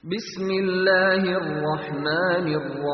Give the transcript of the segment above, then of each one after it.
بسم الله الرحمن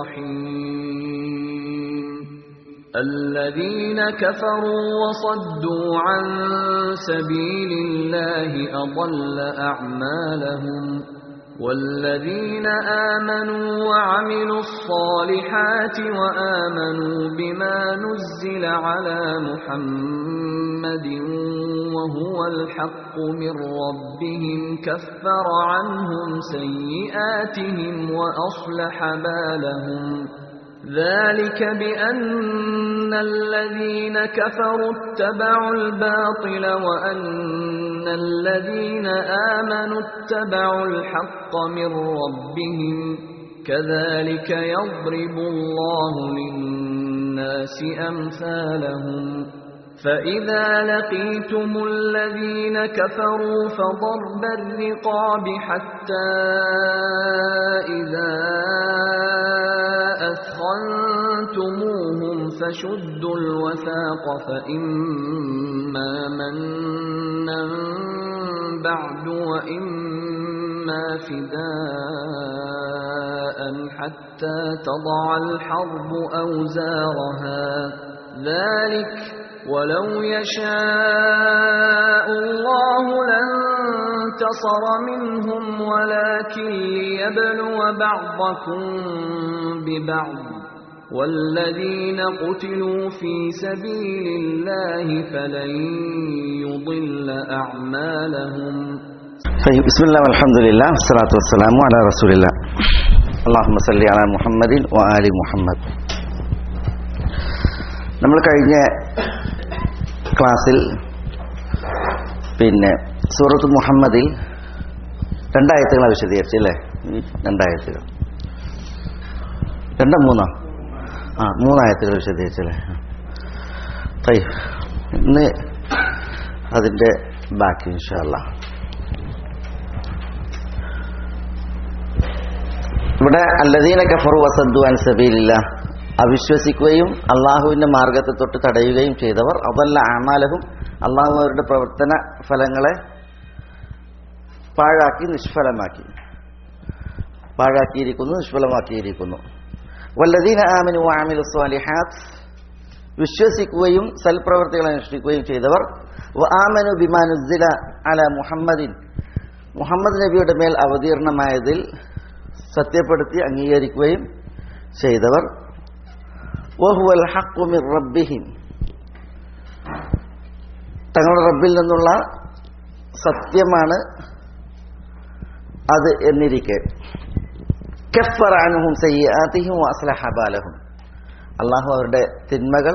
الرحيم الذين كفروا وصدوا عن سبيل الله أضل أعمالهم والذين آمنوا وعملوا الصالحات وآمنوا بما نزل على محمد وهو الحق من ربهم كفر عنهم سيئاتهم وأصلح بالهم ذلك بأن الذين كفروا اتبعوا الباطل وأن الذين آمنوا اتبعوا الحق من ربهم كذلك يضرب الله للناس أمثالهم فإذا لقيتم الذين كفروا فضرب الرقاب حتى إذا أثخنتموهم فشدوا الوثاق فإما منا بعد وإما فداء حتى تضع الحرب أوزارها ذلك ولو يشاء الله لانتصر منهم ولكن ليبلو بعضكم ببعض والذين قتلوا في سبيل الله فلن يضل أعمالهم طيب بسم الله والحمد لله والصلاة والسلام على رسول الله اللهم صل على محمد وآل محمد നമ്മൾ കഴിഞ്ഞ ക്ലാസ്സിൽ പിന്നെ സൂറത്ത് മുഹമ്മദിൽ രണ്ടായത്തുകളെ വിശദീകരിച്ചു അല്ലേ ഈ രണ്ടായത്തുകൾ രണ്ടോ മൂന്നോ ആ മൂന്നായത്തുകൾ വിശദീകരിച്ചല്ലേ തൈ ഇന്ന് അതിൻ്റെ ബാക്കി ഇൻഷാല്ല ഇവിടെ അല്ലദീന കഫറു വസദ്ദു അൻ സബീലില്ല അവിശ്വസിക്കുകയും അള്ളാഹുവിന്റെ മാർഗത്തെ തൊട്ട് തടയുകയും ചെയ്തവർ അതല്ല ആമാലഹും അള്ളാഹു അവരുടെ പ്രവർത്തന ഫലങ്ങളെ പാഴാക്കി നിഷ്ഫലമാക്കി പാഴാക്കിയിരിക്കുന്നു നിഷ്ഫലമാക്കിയിരിക്കുന്നു വല്ലദീന ആമിനു ആമിലു സ്വാലിഹാത്ത് വിശ്വസിക്കുകയും സൽപ്രവർത്തികൾ അനുഷ്ഠിക്കുകയും ചെയ്തവർ ആമനു ബിമാനുദ്ദില അല മുഹമ്മദിൻ മുഹമ്മദ് നബിയുടെ മേൽ അവതീർണമായതിൽ സത്യപ്പെടുത്തി അംഗീകരിക്കുകയും ചെയ്തവർ വഹുവൽ ഹഖു മിർ റബ്ബിഹിം തങ്ങളുടെ റബ്ബിൽ നിന്നുള്ള സത്യമാണ് അത് എന്നിരിക്കെ കഫറാനുഹും സയ്യാത്തിഹിം അസ്ലഹ ബാലഹും അള്ളാഹു അവരുടെ തിന്മകൾ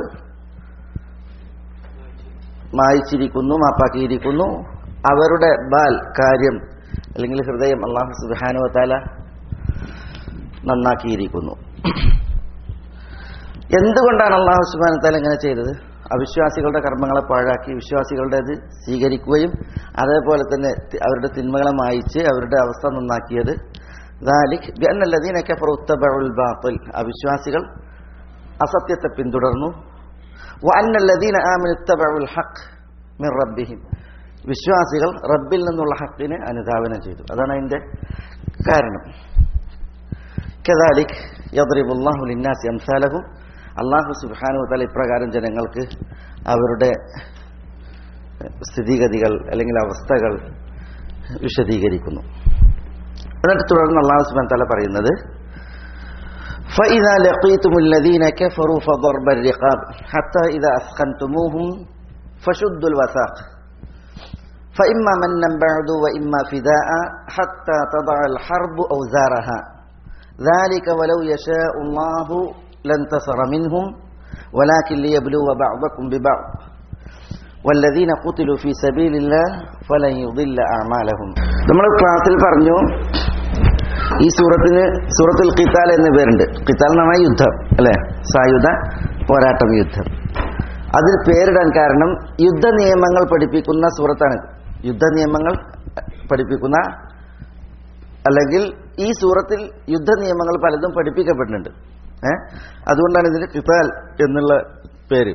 മായിച്ചിരിക്കുന്നു മാപ്പാക്കിയിരിക്കുന്നു അവരുടെ ബാൽ കാര്യം അല്ലെങ്കിൽ ഹൃദയം അള്ളാഹു സുബാനുവത്താല നന്നാക്കിയിരിക്കുന്നു എന്തുകൊണ്ടാണ് അള്ളാഹു സുബാന താല ഇങ്ങനെ ചെയ്തത് അവിശ്വാസികളുടെ കർമ്മങ്ങളെ പാഴാക്കി വിശ്വാസികളുടേത് സ്വീകരിക്കുകയും അതേപോലെ തന്നെ അവരുടെ തിന്മകളെ മായിച്ച് അവരുടെ അവസ്ഥ നന്നാക്കിയത് ദാലിഖ് ബിഅന്നല്ലദീനക ഫറുത്തബഉൽ ബാത്തിൽ അവിശ്വാസികൾ അസത്യത്തെ പിന്തുടർന്നു വഅന്നല്ലദീന ആമനു ഇത്തബഉൽ ഹഖ് മിർ റബ്ബിഹിം വിശ്വാസികൾ റബ്ബിൽ നിന്നുള്ള ഹക്കിനെ അനുധാവനം ചെയ്തു അതാണ് അതിന്റെ കാരണം കദാലിക് യദ്രിബുല്ലാഹു ലിന്നാസി അംസാലഹും അള്ളാഹു സുബ്ഹാനഹു വതആല ഇപ്രകാരം ജനങ്ങൾക്ക് അവരുടെ സ്ഥിതിഗതികൾ അല്ലെങ്കിൽ അവസ്ഥകൾ വിശദീകരിക്കുന്നു എന്നിട്ട് തുടർന്ന് അള്ളാഹു സുബ്ഹാനഹു വതആല പറയുന്നത് فإذا لقيتم الذين كفروا فضرب الرقاب حتى إذا أثخنتموهم فشدوا الوثاق فإما منا بعد وإما فداء حتى تضع الحرب أوزارها ذلك ولو يشاء الله لانتصر منهم ولكن ليبلو بعضكم ببعض والذين قتلوا في سبيل الله فلن يضل أعمالهم നമ്മൾ ക്ലാസ്സിൽ പറഞ്ഞു ഈ സൂറത്തിന് സൂറത്തുൽ ഖിത്താൽ എന്ന പേരുണ്ട് ഖിത്താൽ എന്ന് പറഞ്ഞാൽ യുദ്ധം അല്ലെ സായുധ പോരാട്ടം യുദ്ധം അതിന് പേരിടാൻ കാരണം യുദ്ധ നിയമങ്ങൾ പഠിപ്പിക്കുന്ന സൂറത്താണ് യുദ്ധ നിയമങ്ങൾ പഠിപ്പിക്കുന്ന അല്ലെങ്കിൽ ഈ സൂറത്തിൽ യുദ്ധ നിയമങ്ങൾ പലതും പഠിപ്പിക്കപ്പെടുന്നുണ്ട് ഏ അതുകൊണ്ടാണ് ഇതിന് കിതാൽ എന്നുള്ള പേര്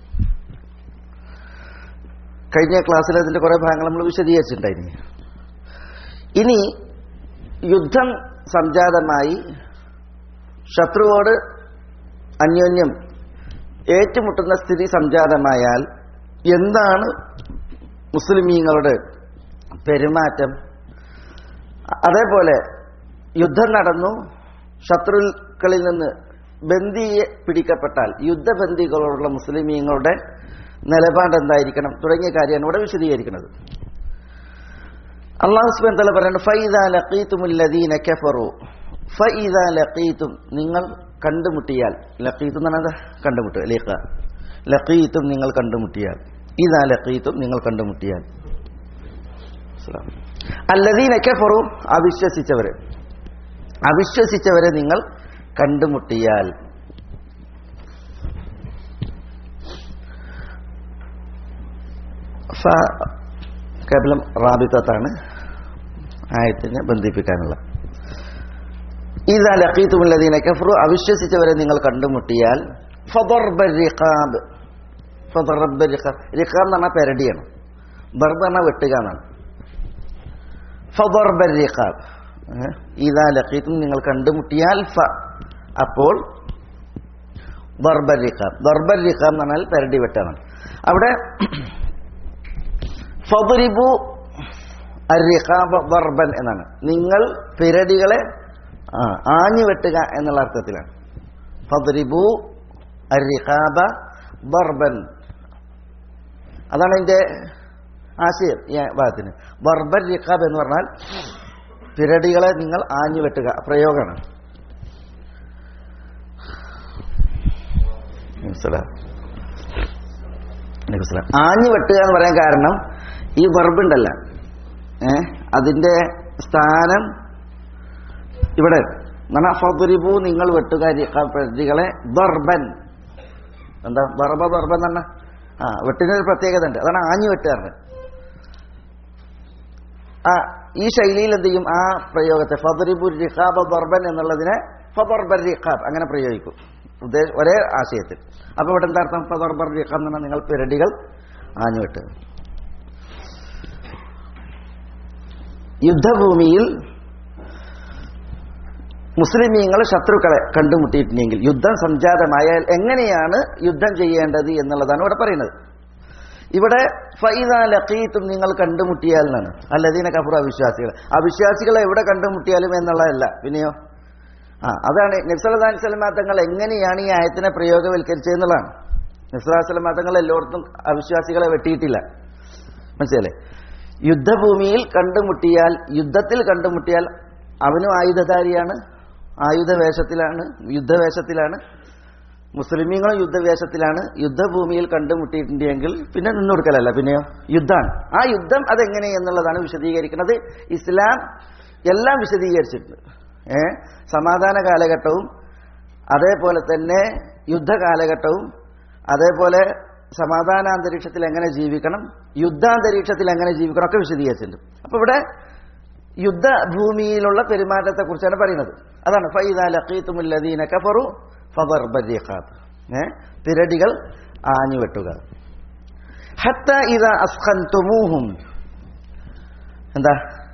കഴിഞ്ഞ ക്ലാസ്സിൽ അതിന്റെ കുറെ ഭാഗങ്ങൾ നമ്മൾ വിശദീകരിച്ചിട്ടുണ്ടായിരുന്നു ഇനി യുദ്ധം സംജാതമായി ശത്രുവോട് അന്യോന്യം ഏറ്റുമുട്ടുന്ന സ്ഥിതി സംജാതമായാൽ എന്താണ് മുസ്ലിമീങ്ങളുടെ പെരുമാറ്റം അതേപോലെ യുദ്ധം നടന്നു ശത്രുക്കളിൽ നിന്ന് ബന്ദിയെ പിടിക്കപ്പെട്ടാൽ യുദ്ധബന്ദികളോടുള്ള മുസ്ലിമീങ്ങളുടെ നിലപാട് എന്തായിരിക്കണം തുടങ്ങിയ കാര്യമാണ് ഇവിടെ വിശദീകരിക്കുന്നത് അള്ളാഹു സുബാൻ തല പറയുന്നത് ഫൈദ ലഖീത്തുമുല്ലദീന കഫറു ഫൈദ ലഖീത്തും നിങ്ങൾ കണ്ടുമുട്ടിയാൽ ലഖീത്തും എന്ന് പറഞ്ഞാൽ കണ്ടുമുട്ടുക ലേഖ ലഖീത്തും നിങ്ങൾ കണ്ടുമുട്ടിയാൽ ഇതാ ലഖീത്തും നിങ്ങൾ കണ്ടുമുട്ടിയാൽ മനസ്സിലാവും. അല്ലദീന കഫറു അവിശ്വസിച്ചവരെ അവിശ്വസിച്ചവരെ നിങ്ങൾ കണ്ടുമുട്ടിയാൽ ഫ കേവലം റാബിത്താണ് ആയത്തിനെ ബന്ധിപ്പിക്കാനുള്ള ഇതാ ലഖീത്തുമുല്ലദീന കഫറു അവിശ്വസിച്ചവരെ നിങ്ങൾ കണ്ടുമുട്ടിയാൽ ഫദർബ റിഖാബ് ഫദർബ റിഖാബ് റിഖാബ് എന്ന് പറഞ്ഞാൽ പെരടിയാണ് ബർബ് പറഞ്ഞാൽ വെട്ടുക എന്നാണ് ഫദർബ റിഖാബ് ഏ? ഇതാ ലഖീത്തും നിങ്ങൾ കണ്ടുമുട്ടിയാൽ ഫ അപ്പോൾ ദർബ റിഖാബ് ദർബ റിഖാബ് എന്ന് പറഞ്ഞാൽ പെരടി വെട്ടാണ് അവിടെ ഫദറിബു അരിഖാബ ദർബൻ എന്നാണ് നിങ്ങൾ പിരടികളെ ആ, ആഞ്ഞു വെട്ടുക എന്നുള്ള അർത്ഥത്തിലാണ് ഫദറിബു അരിഖാബ ദർബൻ അതാണ് അതിന്റെ ആശയം ഈ ഭാഗത്തിന് ബർബർ റിഖാബ് എന്ന് പറഞ്ഞാൽ പിരടികളെ നിങ്ങൾ ആഞ്ഞു വെട്ടുക പ്രയോഗമാണ് മനസ്സിലാ മനസ്സിലാ ആഞ്ഞു വെട്ടുക എന്ന് പറയാൻ കാരണം ഈ വെർബുണ്ടല്ല ഏ അതിന്റെ സ്ഥാനം ഇവിടെ ഫബുരിബു നിങ്ങൾ വെട്ടുക പ്രതികളെ ബർബൻ എന്താ ബർബ ബർബൻ തന്നെ ആ വെട്ടിനൊരു പ്രത്യേകത ഉണ്ട് അതാണ് ആഞ്ഞു വെട്ടുകാരന് ആ ഈ ശൈലിയിൽ എന്ത് ചെയ്യും ആ പ്രയോഗത്തെ ഫബറിബു റിഖാബ ബർബൻ എന്നുള്ളതിനെ ഫബർബർ റിഖാബ് അങ്ങനെ പ്രയോഗിക്കും ഉദ്ദേശ ഒരേ ആശയത്തിൽ അപ്പൊ ഇവിടെ എന്താ അർത്ഥം ഫബർബർ റിഖാബ് എന്ന് പറഞ്ഞാൽ നിങ്ങൾ പിരടികൾ ആഞ്ഞു വെട്ടുക യുദ്ധഭൂമിയിൽ മുസ്ലിമീങ്ങൾ ശത്രുക്കളെ കണ്ടുമുട്ടിയിട്ടുണ്ടെങ്കിൽ യുദ്ധം സംജാതമായാൽ എങ്ങനെയാണ് യുദ്ധം ചെയ്യേണ്ടത് എന്നുള്ളതാണ് ഇവിടെ പറയുന്നത് ഇവിടെ ഫൈദ ലഖീത്തും നിങ്ങൾ കണ്ടുമുട്ടിയാൽ എന്നാണ് അല്ലദീന കഫുർ അവിശ്വാസികൾ അവിശ്വാസികളെ എവിടെ കണ്ടുമുട്ടിയാലും എന്നുള്ളതല്ല പിന്നെയോ ആ അതാണ് നബ്സലി സ്വലമാ തങ്ങൾ എങ്ങനെയാണ് ഈ ആയത്തിനെ പ്രയോഗവൽക്കരിച്ചതെന്നുള്ളതാണ് നബ്സലാ സ്വലമാ തങ്ങൾ എല്ലായിടത്തും അവിശ്വാസികളെ വെട്ടിയിട്ടില്ല മനസ്സിലല്ലേ യുദ്ധഭൂമിയിൽ കണ്ടുമുട്ടിയാൽ യുദ്ധത്തിൽ കണ്ടുമുട്ടിയാൽ അവനും ആയുധധാരിയാണ് ആയുധവേഷത്തിലാണ് യുദ്ധവേഷത്തിലാണ് മുസ്ലിമീങ്ങളും യുദ്ധവേഷത്തിലാണ് യുദ്ധഭൂമിയിൽ കണ്ടുമുട്ടിയിട്ടുണ്ടെങ്കിൽ പിന്നെ നിന്നുകൊടുക്കലല്ല പിന്നെയോ യുദ്ധമാണ് ആ യുദ്ധം അതെങ്ങനെ എന്നുള്ളതാണ് വിശദീകരിക്കുന്നത് ഇസ്ലാം എല്ലാം വിശദീകരിച്ചിട്ടുണ്ട് ഏ സമാധാന കാലഘട്ടവും അതേപോലെ തന്നെ യുദ്ധകാലഘട്ടവും അതേപോലെ സമാധാനാന്തരീക്ഷത്തിൽ എങ്ങനെ ജീവിക്കണം യുദ്ധാന്തരീക്ഷത്തിൽ എങ്ങനെ ജീവിക്കണം ഒക്കെ വിശദീകരിച്ചിട്ടുണ്ട് അപ്പൊ ഇവിടെ യുദ്ധഭൂമിയിലുള്ള പെരുമാറ്റത്തെ കുറിച്ചാണ് പറയുന്നത് അതാണ് ഫൈദ ലഖീത്തുമുല്ലദീന കഫറു ഫദർബരിഖാബ് ഏ പിരടികൾ ആഞ്ഞു വെട്ടുക ഹത്ത ഇത അസ്ഖൻതുമൂഹും എന്താ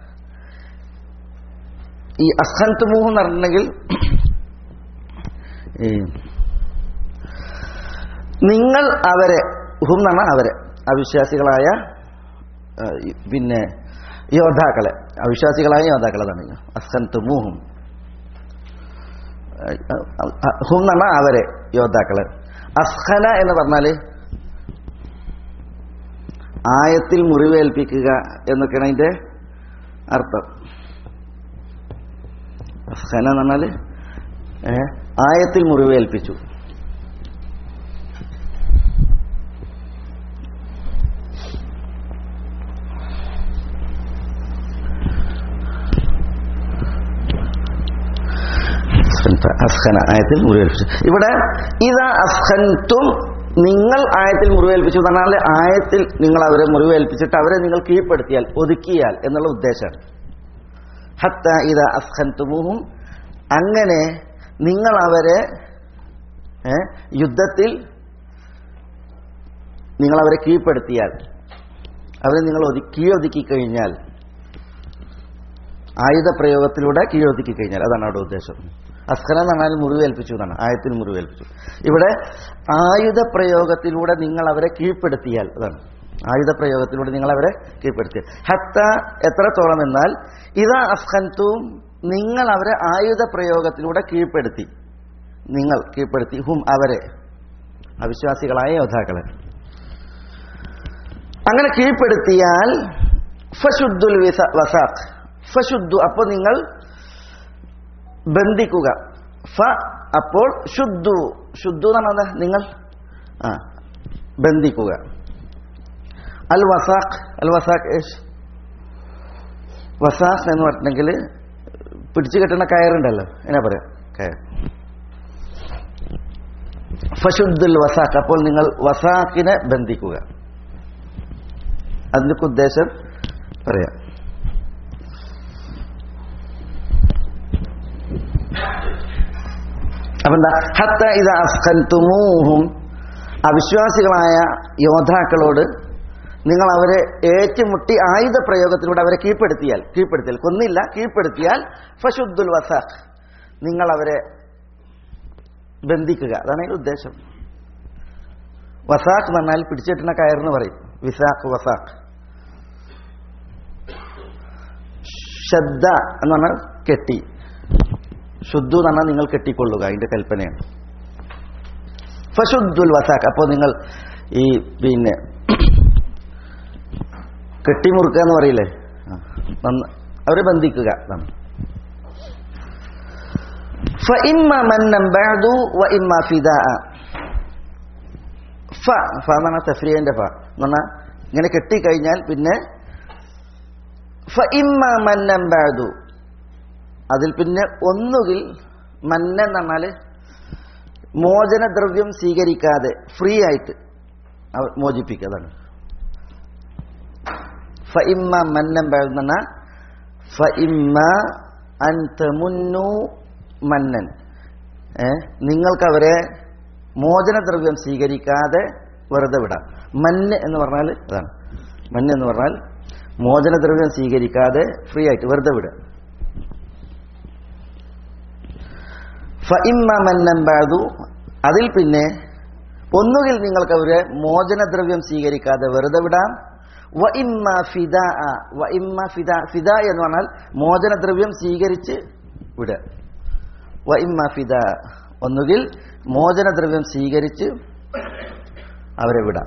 ഈ അസ്ഖൻതുമൂഹ് എന്ന് പറഞ്ഞിട്ടുണ്ടെങ്കിൽ ഈ നിങ്ങൾ അവരെ ഹും എന്നാണ് അവരെ അവിശ്വാസികളായ ആ, ഈ പിന്നെ യോദ്ധാക്കളെ അവിശ്വാസികളായ യോദ്ധാക്കളെ തന്നെ അസ്ഖൻതുമൂഹും ഹും എന്ന് പറഞ്ഞാൽ അവരെ യോദ്ധാക്കള് അസ്ഖന എന്ന് പറഞ്ഞാല് ആയത്തിൽ മുറിവേൽപ്പിക്കുക എന്നൊക്കെയാണ് അതിന്റെ അർത്ഥം അസ്ഖന എന്ന് പറഞ്ഞാല് ഏ, ആയത്തിൽ മുറിവേൽപ്പിച്ചു അസ്ഖന ആയത്തിൽ മുറിവേൽപ്പിച്ചു ഇവിടെ ഇതാ അസ്ഖൻതും നിങ്ങൾ ആയത്തിൽ മുറിവേൽപ്പിച്ചു എന്ന് പറഞ്ഞാൽ ആയത്തിൽ നിങ്ങൾ അവരെ മുറിവേൽപ്പിച്ചിട്ട് അവരെ നിങ്ങൾ കീഴ്പ്പെടുത്തിയാൽ ഒതുക്കിയാൽ എന്നുള്ള ഉദ്ദേശമാണ് ഹത്ത ഇതാ അസ്ഖൻതുമുഹും അങ്ങനെ നിങ്ങൾ അവരെ ഏ, യുദ്ധത്തിൽ നിങ്ങൾ അവരെ കീഴ്പ്പെടുത്തിയാൽ അവരെ നിങ്ങൾ ഒതുക്കി ഒതുക്കി കഴിഞ്ഞാൽ ആയുധ പ്രയോഗത്തിലൂടെ കീഴൊതുക്കി കഴിഞ്ഞാൽ അതാണ് അവിടെ ഉദ്ദേശം അസ്ഖല എന്ന് പറഞ്ഞാൽ മുറിവേൽപ്പിച്ചു എന്നാണ് ആയത്തിൽ മുറിവേൽപ്പിച്ചു ഇവിടെ ആയുധ പ്രയോഗത്തിലൂടെ നിങ്ങൾ അവരെ കീഴ്പ്പെടുത്തിയാൽ അതാണ് ആയുധ പ്രയോഗത്തിലൂടെ നിങ്ങൾ അവരെ കീഴ്പ്പെടുത്തിയാൽ ഹത്ത എത്രത്തോളം എന്നാൽ ഇതാ അസ്ഖൻതും നിങ്ങൾ അവരെ ആയുധ പ്രയോഗത്തിലൂടെ കീഴ്പ്പെടുത്തി നിങ്ങൾ കീഴ്പ്പെടുത്തി ഹും അവരെ അവിശ്വാസികളായ യോദ്ധാക്കളെ അങ്ങനെ കീഴ്പ്പെടുത്തിയാൽ ഫശുദ്ദുൽ വിസ- വസാഖ് ഫശുദ്ദു അപ്പോൾ നിങ്ങൾ ബന്ധിക്കുക ഫ അപ്പോൾ ശുദ്ധു ശുദ്ധു എന്ന് പറഞ്ഞാൽ എന്താ? നിങ്ങൾ ആ ബന്ധിക്കുക അൽ വസാഖ് അൽ വസാഖ് ഏഷ് വസാഖ് എന്ന് പറഞ്ഞിട്ടുണ്ടെങ്കിൽ പിടിച്ചു കെട്ടുന്ന കയറുണ്ടല്ലോ എന്നാ പറയാം കയർ ഫശുദ്ദുൽ വസാഖ് അപ്പോൾ നിങ്ങൾ വസാഖിനെ ബന്ധിക്കുക അതിന്റെ ഉദ്ദേശം പറയാം അപ്പൊ എന്താ ഹത്ത ഇത് അസ്കൻതുമൂഹും അവിശ്വാസികളായ യോദ്ധാക്കളോട് നിങ്ങൾ അവരെ ഏറ്റുമുട്ടി ആയുധ പ്രയോഗത്തിലൂടെ അവരെ കീഴ്പ്പെടുത്തിയാൽ കീഴ്പ്പെടുത്തിയാൽ കൊന്നില്ല കീഴ്പ്പെടുത്തിയാൽ ഫഷുദ്ദുൽ വസാഖ് നിങ്ങൾ അവരെ ബന്ധിക്കുക അതാണ് അതിന്റെ ഉദ്ദേശം വസാഖ് എന്ന് പറഞ്ഞാൽ പിടിച്ചിട്ടുന്ന കയറെന്ന് പറയും വിസാഖ് വസാഖ് ശ്രദ്ധ എന്ന് പറഞ്ഞാൽ കെട്ടി ശുദ്ധു എന്ന് പറഞ്ഞാൽ നിങ്ങൾ കെട്ടിക്കൊള്ളുക അതിന്റെ കൽപ്പനയാണ് ഫശുദ്ദുൽ വസാഖ് അപ്പോൾ നിങ്ങൾ ഈ പിന്നെ കെട്ടിമുറുക്കുക എന്ന് പറയില്ലേ ആ, നന്ന- അവരെ ബന്ധിക്കുക അതാണ് فإما منا بعد وإما فداء ഫ ഫ എന്ന് പറഞ്ഞാൽ തഫ്രീന്റെ ഫ എന്ന് പറഞ്ഞാൽ ഇങ്ങനെ കെട്ടിക്കഴിഞ്ഞാൽ പിന്നെ ഫ ഇമ്മ മന്നം ബാദു അതിൽ പിന്നെ ഒന്നുകിൽ മന്ന എന്ന് പറഞ്ഞാൽ മോചനദ്രവ്യം സ്വീകരിക്കാതെ ഫ്രീ ആയിട്ട് അവ- മോചിപ്പിക്കുക അതാണ് ഫ ഇമ്മ മന്നം ബാദു എന്ന് പറഞ്ഞാൽ ഫ ഇമ്മ അൻ തമുന്നു മന്നൻ ഏ നിങ്ങൾക്കവരെ മോചനദ്രവ്യം സ്വീകരിക്കാതെ വെറുതെ വിടാം മഞ്ഞ് എന്ന് പറഞ്ഞാൽ അതാണ് മഞ്ഞ് എന്ന് പറഞ്ഞാൽ മോചനദ്രവ്യം സ്വീകരിക്കാതെ ഫ്രീ ആയിട്ട് വെറുതെ വിടുക ഫഇമ്മ മന്നൻ ബാദു അതിൽ പിന്നെ ഒന്നുകിൽ നിങ്ങൾക്ക് അവരെ മോചനദ്രവ്യം സ്വീകരിക്കാതെ വെറുതെ വിടാം വ ഇമ്മ ഫിദ വ ഇമ്മ ഫിദ ഫിദ എന്ന് പറഞ്ഞാൽ മോചനദ്രവ്യം സ്വീകരിച്ച് വിടുക വ ഇമ്മ ഫിദ ഒന്നുകിൽ മോചനദ്രവ്യം സ്വീകരിച്ച് അവരെ വിടാം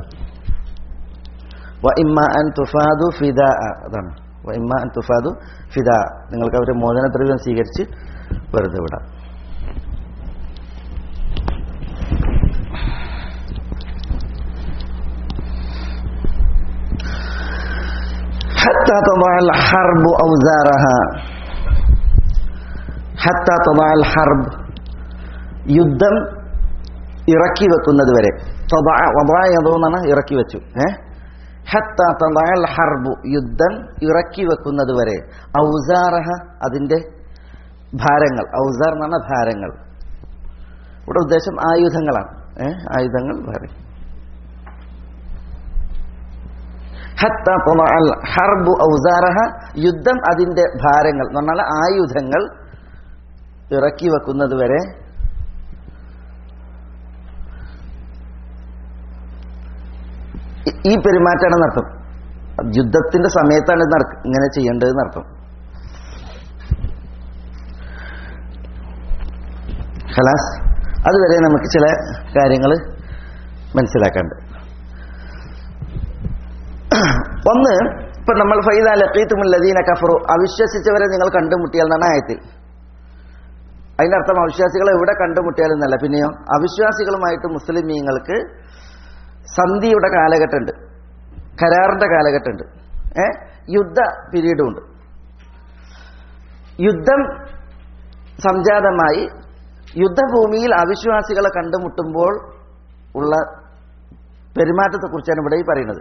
വ ഇമ്മ അൻ തുഫാദു ഫിദ അതാണ് വ ഇമ്മ അൻ തുഫാദു ഫിദ നിങ്ങൾക്ക് അവരെ മോചനദ്രവ്യം സ്വീകരിച്ച് വെറുതെ വിടാം حتى تضع الحرب أوزارها حتى تضع الحرب യുദ്ധം ഇറക്കി വെക്കുന്നത് വരെ എന്നാണ് ഇറക്കി വെച്ചു ഏ ഹത്ത തദഅൽ ഹർബു യുദ്ധം ഇറക്കി വെക്കുന്നത് വരെ ഔസാറഹ അതിന്റെ ഭാരങ്ങൾ ഔസാർ എന്ന് പറഞ്ഞ ഭാരങ്ങൾ ഇവിടെ ഉദ്ദേശം ആയുധങ്ങളാണ് ഏ ആയുധങ്ങൾ ഭാരം ഹത്ത തദഅൽ ഹർബു ഔസാറഹ യുദ്ധം അതിന്റെ ഭാരങ്ങൾ എന്ന് പറഞ്ഞാൽ ആയുധങ്ങൾ ഇറക്കി വെക്കുന്നത് വരെ ഈ- ഈ പെരുമാറ്റാണ് നടത്തും യുദ്ധത്തിന്റെ സമയത്താണ് ഇത് നടക്ക ഇങ്ങനെ ചെയ്യേണ്ടത് നടത്തും ഖലാസ് അതുവരെ നമുക്ക് ചില കാര്യങ്ങൾ മനസ്സിലാക്കാണ്ട് ഒന്ന് ഇപ്പൊ നമ്മൾ ഫൈദ ലഖീത്തുമുല്ലദീന കഫറു അവിശ്വസിച്ചവരെ നിങ്ങൾ കണ്ടുമുട്ടിയാൽ എന്നാണ് ആയത്തിൽ അതിന്റെ അർത്ഥം അവിശ്വാസികളെ എവിടെ കണ്ടുമുട്ടിയാലെന്നല്ല പിന്നെയോ അവിശ്വാസികളുമായിട്ട് മുസ്ലിമീങ്ങൾക്ക് സന്ധിയുടെ കാലഘട്ടമുണ്ട് കരാറിന്റെ കാലഘട്ടമുണ്ട് ഏ യുദ്ധ പീരീഡും ഉണ്ട് യുദ്ധം സംജാതമായി യുദ്ധഭൂമിയിൽ അവിശ്വാസികളെ കണ്ടുമുട്ടുമ്പോൾ ഉള്ള പെരുമാറ്റത്തെക്കുറിച്ചാണ് ഇവിടെ ഈ പറയുന്നത്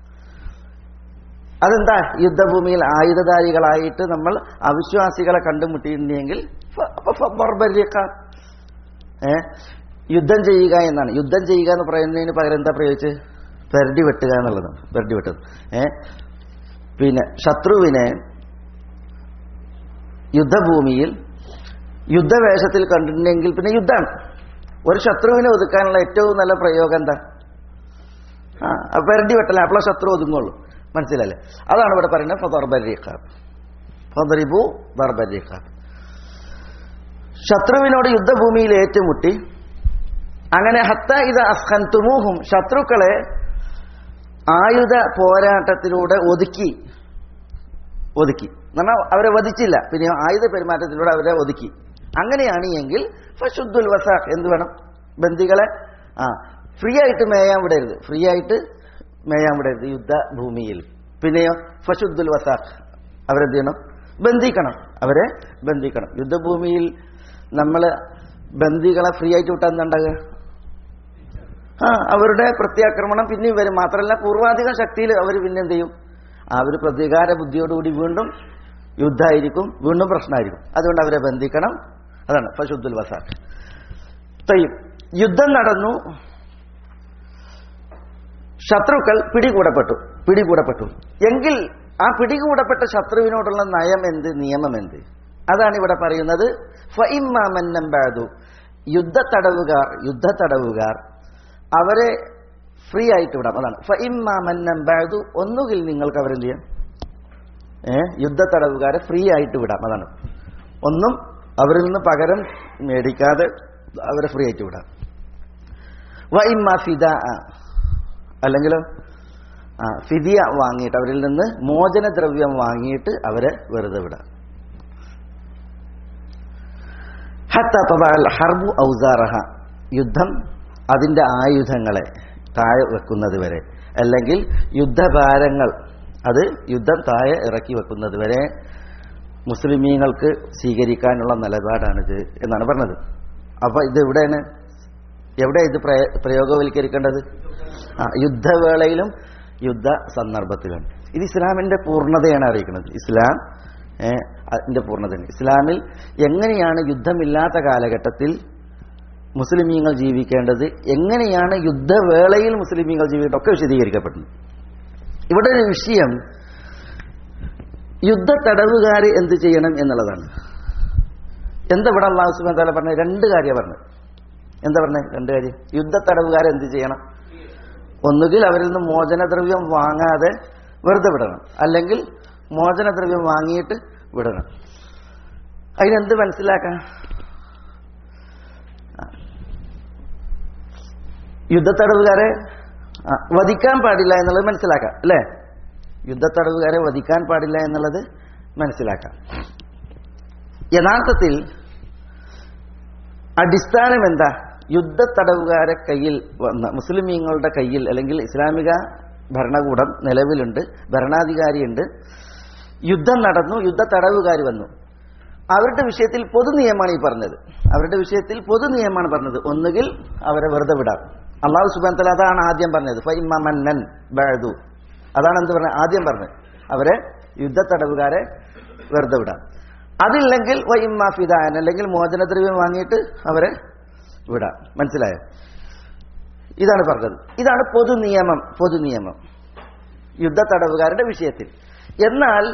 അതെന്താ യുദ്ധഭൂമിയിൽ ആയുധധാരികളായിട്ട് നമ്മൾ അവിശ്വാസികളെ കണ്ടുമുട്ടിയിട്ടുണ്ടെങ്കിൽ ഫ- അപ്പൊ ഫ- ബർബരിയക്ക. ഏ യുദ്ധം ചെയ്യുക എന്നാണ് യുദ്ധം ചെയ്യുക എന്ന് പറയുന്നതിന് പകരം എന്താ പ്രയോഗിച്ച് പെരടി വെട്ടുക എന്നുള്ളതാണ് പെരടി വെട്ടുക ഏ പിന്നെ ശത്രുവിനെ യുദ്ധഭൂമിയിൽ യുദ്ധവേഷത്തിൽ കണ്ടിട്ടുണ്ടെങ്കിൽ പിന്നെ യുദ്ധമാണ് ഒരു ശത്രുവിനെ ഒതുക്കാനുള്ള ഏറ്റവും നല്ല പ്രയോഗം എന്താ ആ പെരടി വെട്ടല അപ്പോഴേ ശത്രു ഒതുങ്ങുള്ളൂ മനസ്സിലല്ലേ അതാണ് ഇവിടെ പറയുന്നത് ഫദർബരീഖാബ് ഫദറിബു ദർബരീഖാബ് ശത്രുവിനോട് യുദ്ധഭൂമിയിൽ ഏറ്റുമുട്ടി അങ്ങനെ ഹത്ത ഇത് അസ്ഖൻതുമൂഹും ശത്രുക്കളെ ആയുധ പോരാട്ടത്തിലൂടെ ഒതുക്കി ഒതുക്കി എന്നാൽ അവരെ വധിച്ചില്ല പിന്നെ ആയുധ പെരുമാറ്റത്തിലൂടെ അവരെ ഒതുക്കി അങ്ങനെയാണ് എങ്കിൽ ഫഷുദ്ദുൽ വസാഖ് എന്ത് വേണം ബന്ദികളെ ആ ഫ്രീ ആയിട്ട് മേയാൻ വിടരുത് ഫ്രീ ആയിട്ട് മേയാൻ വിടരുത് യുദ്ധഭൂമിയിൽ പിന്നെയോ ഫഷുദ്ദുൽ വസാഖ് അവരെന്ത് ചെയ്യണം ബന്ധിക്കണം അവരെ ബന്ധിക്കണം യുദ്ധഭൂമിയിൽ നമ്മൾ ബന്ദികളെ ഫ്രീ ആയിട്ട് വിട്ടാൽ എന്താണ്ടാകുക ആ അവരുടെ പ്രത്യാക്രമണം പിന്നെയും വരും മാത്രമല്ല പൂർവാധികം ശക്തിയിൽ അവർ പിന്നെ എന്ത് ചെയ്യും അവർ പ്രതികാര ബുദ്ധിയോടുകൂടി വീണ്ടും യുദ്ധമായിരിക്കും വീണ്ടും പ്രശ്നമായിരിക്കും അതുകൊണ്ട് അവരെ ബന്ധിക്കണം അതാണ് ഫഷുദ്ദുൽ വസാഖ് തയ്യും യുദ്ധം നടന്നു ശത്രുക്കൾ പിടികൂടപ്പെട്ടു പിടികൂടപ്പെട്ടു എങ്കിൽ ആ പിടികൂടപ്പെട്ട ശത്രുവിനോടുള്ള നയം എന്ത് നിയമം എന്ത് അതാണ് ഇവിടെ പറയുന്നത് ഫഇമ്മാമന്നംബാദു യുദ്ധ തടവുകാർ യുദ്ധ തടവുകാർ അവരെ ഫ്രീ ആയിട്ട് വിടാം അതാണ് ഫഇമ്മാമന്നംബാദു ഒന്നുകിൽ നിങ്ങൾക്ക് അവരെന്ത് ചെയ്യാം ഏ യുദ്ധ തടവുകാരെ ഫ്രീ ആയിട്ട് വിടാം അതാണ് ഒന്നും അവരിൽ നിന്ന് പകരം മേടിക്കാതെ അവരെ ഫ്രീ ആയിട്ട് വിടാം വഇമ്മ ഫിദ അല്ലെങ്കിലോ ആ ഫിദിയ വാങ്ങിയിട്ട് അവരിൽ നിന്ന് മോചനദ്രവ്യം വാങ്ങിയിട്ട് അവരെ വെറുതെ വിടാം ഹത്ത തബഅൽ ഹർബു ഔസാറഹ യുദ്ധം അതിന്റെ ആയുധങ്ങളെ താഴെ വെക്കുന്നത് വരെ അല്ലെങ്കിൽ യുദ്ധഭാരങ്ങൾ അത് യുദ്ധം താഴെ ഇറക്കി വെക്കുന്നത് വരെ മുസ്ലിമീങ്ങൾക്ക് സ്വീകരിക്കാനുള്ള നിലപാടാണിത് എന്നാണ് പറഞ്ഞത് അപ്പൊ ഇത് എവിടെയാണ് എവിടെ ഇത് പ്രയ- പ്രയോഗവൽക്കരിക്കേണ്ടത് ആ യുദ്ധവേളയിലും യുദ്ധ സന്ദർഭത്തിലാണ് ഇത് ഇസ്ലാമിന്റെ പൂർണ്ണതയാണ് അറിയിക്കുന്നത് ഇസ്ലാം ഏ, അതിന്റെ പൂർണ്ണതയാണ് ഇസ്ലാമിൽ എങ്ങനെയാണ് യുദ്ധമില്ലാത്ത കാലഘട്ടത്തിൽ മുസ്ലിമീങ്ങൾ ജീവിക്കേണ്ടത് എങ്ങനെയാണ് യുദ്ധവേളയിൽ മുസ്ലിമീങ്ങൾ ജീവിക്കേണ്ടത് ഒക്കെ വിശദീകരിക്കപ്പെടുന്നു ഇവിടെ ഒരു വിഷയം യുദ്ധ തടവുകാർ എന്ത് ചെയ്യണം എന്നുള്ളതാണ് എന്താ ഇവിടെ അള്ളാഹു സുബാൻ താല പറഞ്ഞ രണ്ട് കാര്യം പറഞ്ഞു എന്താ പറഞ്ഞത് രണ്ട് കാര്യം യുദ്ധ തടവുകാർ എന്ത് ചെയ്യണം ഒന്നുകിൽ അവരിൽ നിന്ന് മോചനദ്രവ്യം വാങ്ങാതെ വെറുതെ വിടണം അല്ലെങ്കിൽ മോചനദ്രവ്യം വാങ്ങിയിട്ട് വിടണം അതിനെന്ത് മനസ്സിലാക്കാം യുദ്ധത്തടവുകാരെ ആ, വധിക്കാൻ പാടില്ല എന്നുള്ളത് മനസ്സിലാക്കാം അല്ലേ യുദ്ധത്തടവുകാരെ വധിക്കാൻ പാടില്ല എന്നുള്ളത് മനസ്സിലാക്കാം യഥാർത്ഥത്തിൽ അടിസ്ഥാനം എന്താ യുദ്ധത്തടവുകാരെ കയ്യിൽ വന്ന മുസ്ലിമീങ്ങളുടെ കയ്യിൽ അല്ലെങ്കിൽ ഇസ്ലാമിക ഭരണകൂടം നിലവിലുണ്ട് ഭരണാധികാരിയുണ്ട് യുദ്ധം നടന്നു യുദ്ധ തടവുകാർ വന്നു അവരുടെ വിഷയത്തിൽ പൊതു നിയമമാണ് ഈ പറഞ്ഞത് അവരുടെ വിഷയത്തിൽ പൊതു നിയമമാണ് പറഞ്ഞത് ഒന്നുകിൽ അവരെ വെറുതെ വിടാം അള്ളാഹു സുബാൻ തല അതാണ് ആദ്യം പറഞ്ഞത് ഫൈമന്നൻ ബഅദു അതാണ് എന്ത് പറഞ്ഞത് ആദ്യം പറഞ്ഞത് അവരെ യുദ്ധ തടവുകാരെ വെറുതെ വിടാം അതില്ലെങ്കിൽ വൈമ്മ ഫിദാൻ അല്ലെങ്കിൽ മോചനദ്രവ്യം വാങ്ങിയിട്ട് അവരെ വിടാം മനസ്സിലായോ ഇതാണ് പറഞ്ഞത് ഇതാണ് പൊതു നിയമം പൊതു നിയമം യുദ്ധ തടവുകാരുടെ വിഷയത്തിൽ എന്നാൽ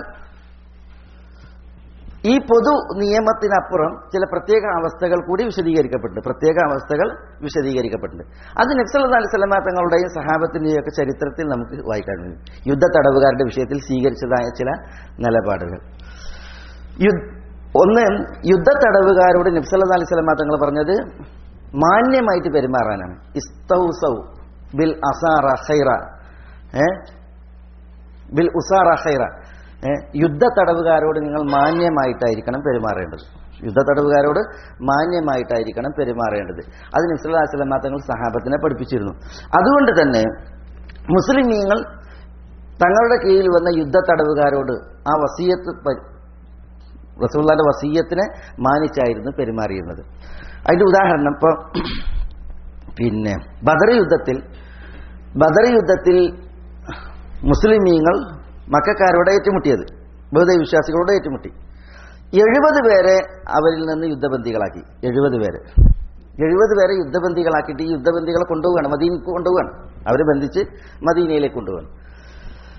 ഈ പൊതു നിയമത്തിനപ്പുറം ചില പ്രത്യേക അവസ്ഥകൾ കൂടി വിശദീകരിക്കപ്പെട്ടിട്ടുണ്ട് പ്രത്യേക അവസ്ഥകൾ വിശദീകരിക്കപ്പെട്ടിട്ടുണ്ട് അത് നക്സൽ അലി സ്വലമ തങ്ങളുടെയും സഹാബത്തിന്റെയും ഒക്കെ ചരിത്രത്തിൽ നമുക്ക് വായിക്കാൻ കഴിയും യുദ്ധ തടവുകാരുടെ വിഷയത്തിൽ സ്വീകരിച്ചതായ ചില നിലപാടുകൾ യു- ഒന്ന് യുദ്ധ തടവുകാരോട് നബ്സല്ലാ അലൈഹി സ്വലമ തങ്ങൾ പറഞ്ഞത് മാന്യമായിട്ട് പെരുമാറാനാണ് ഇസ്തൗസൗ ബിൽ അസാറ ഖൈറ ഏ ബിൽ ഉസാറ ഖൈറ ഏ യുദ്ധ തടവുകാരോട് നിങ്ങൾ മാന്യമായിട്ടായിരിക്കണം പെരുമാറേണ്ടത് യുദ്ധ തടവുകാരോട് മാന്യമായിട്ടായിരിക്കണം പെരുമാറേണ്ടത് അത് നബ്സല്ലാ അലൈഹി സ്വലമ തങ്ങൾ സഹാബത്തിനെ പഠിപ്പിച്ചിരുന്നു അതുകൊണ്ട് തന്നെ മുസ്ലിമീങ്ങൾ തങ്ങളുടെ കീഴിൽ വന്ന യുദ്ധ തടവുകാരോട് ആ വസീയത്ത് പ- റസൂള്ളാന്റെ വസീയത്തിനെ മാനിച്ചായിരുന്നു പെരുമാറിയിരുന്നത് അതിന്റെ ഉദാഹരണം ഇപ്പൊ പിന്നെ ബദർ യുദ്ധത്തിൽ ബദർ യുദ്ധത്തിൽ മുസ്ലിമീങ്ങൾ മക്കാരോട് ഏറ്റുമുട്ടിയത് ബഹുദൈ വിശ്വാസികളോട് ഏറ്റുമുട്ടി എഴുപത് പേരെ അവരിൽ നിന്ന് യുദ്ധബന്ദികളാക്കി എഴുപത് പേരെ എഴുപത് പേരെ യുദ്ധബന്ദികളാക്കിയിട്ട് ഈ യുദ്ധബന്ദികളെ കൊണ്ടുപോവുകയാണ് മദീനക്ക് കൊണ്ടുപോവുകയാണ് അവരെ ബന്ധിച്ച് മദീനയിലേക്ക് കൊണ്ടുപോവാണ്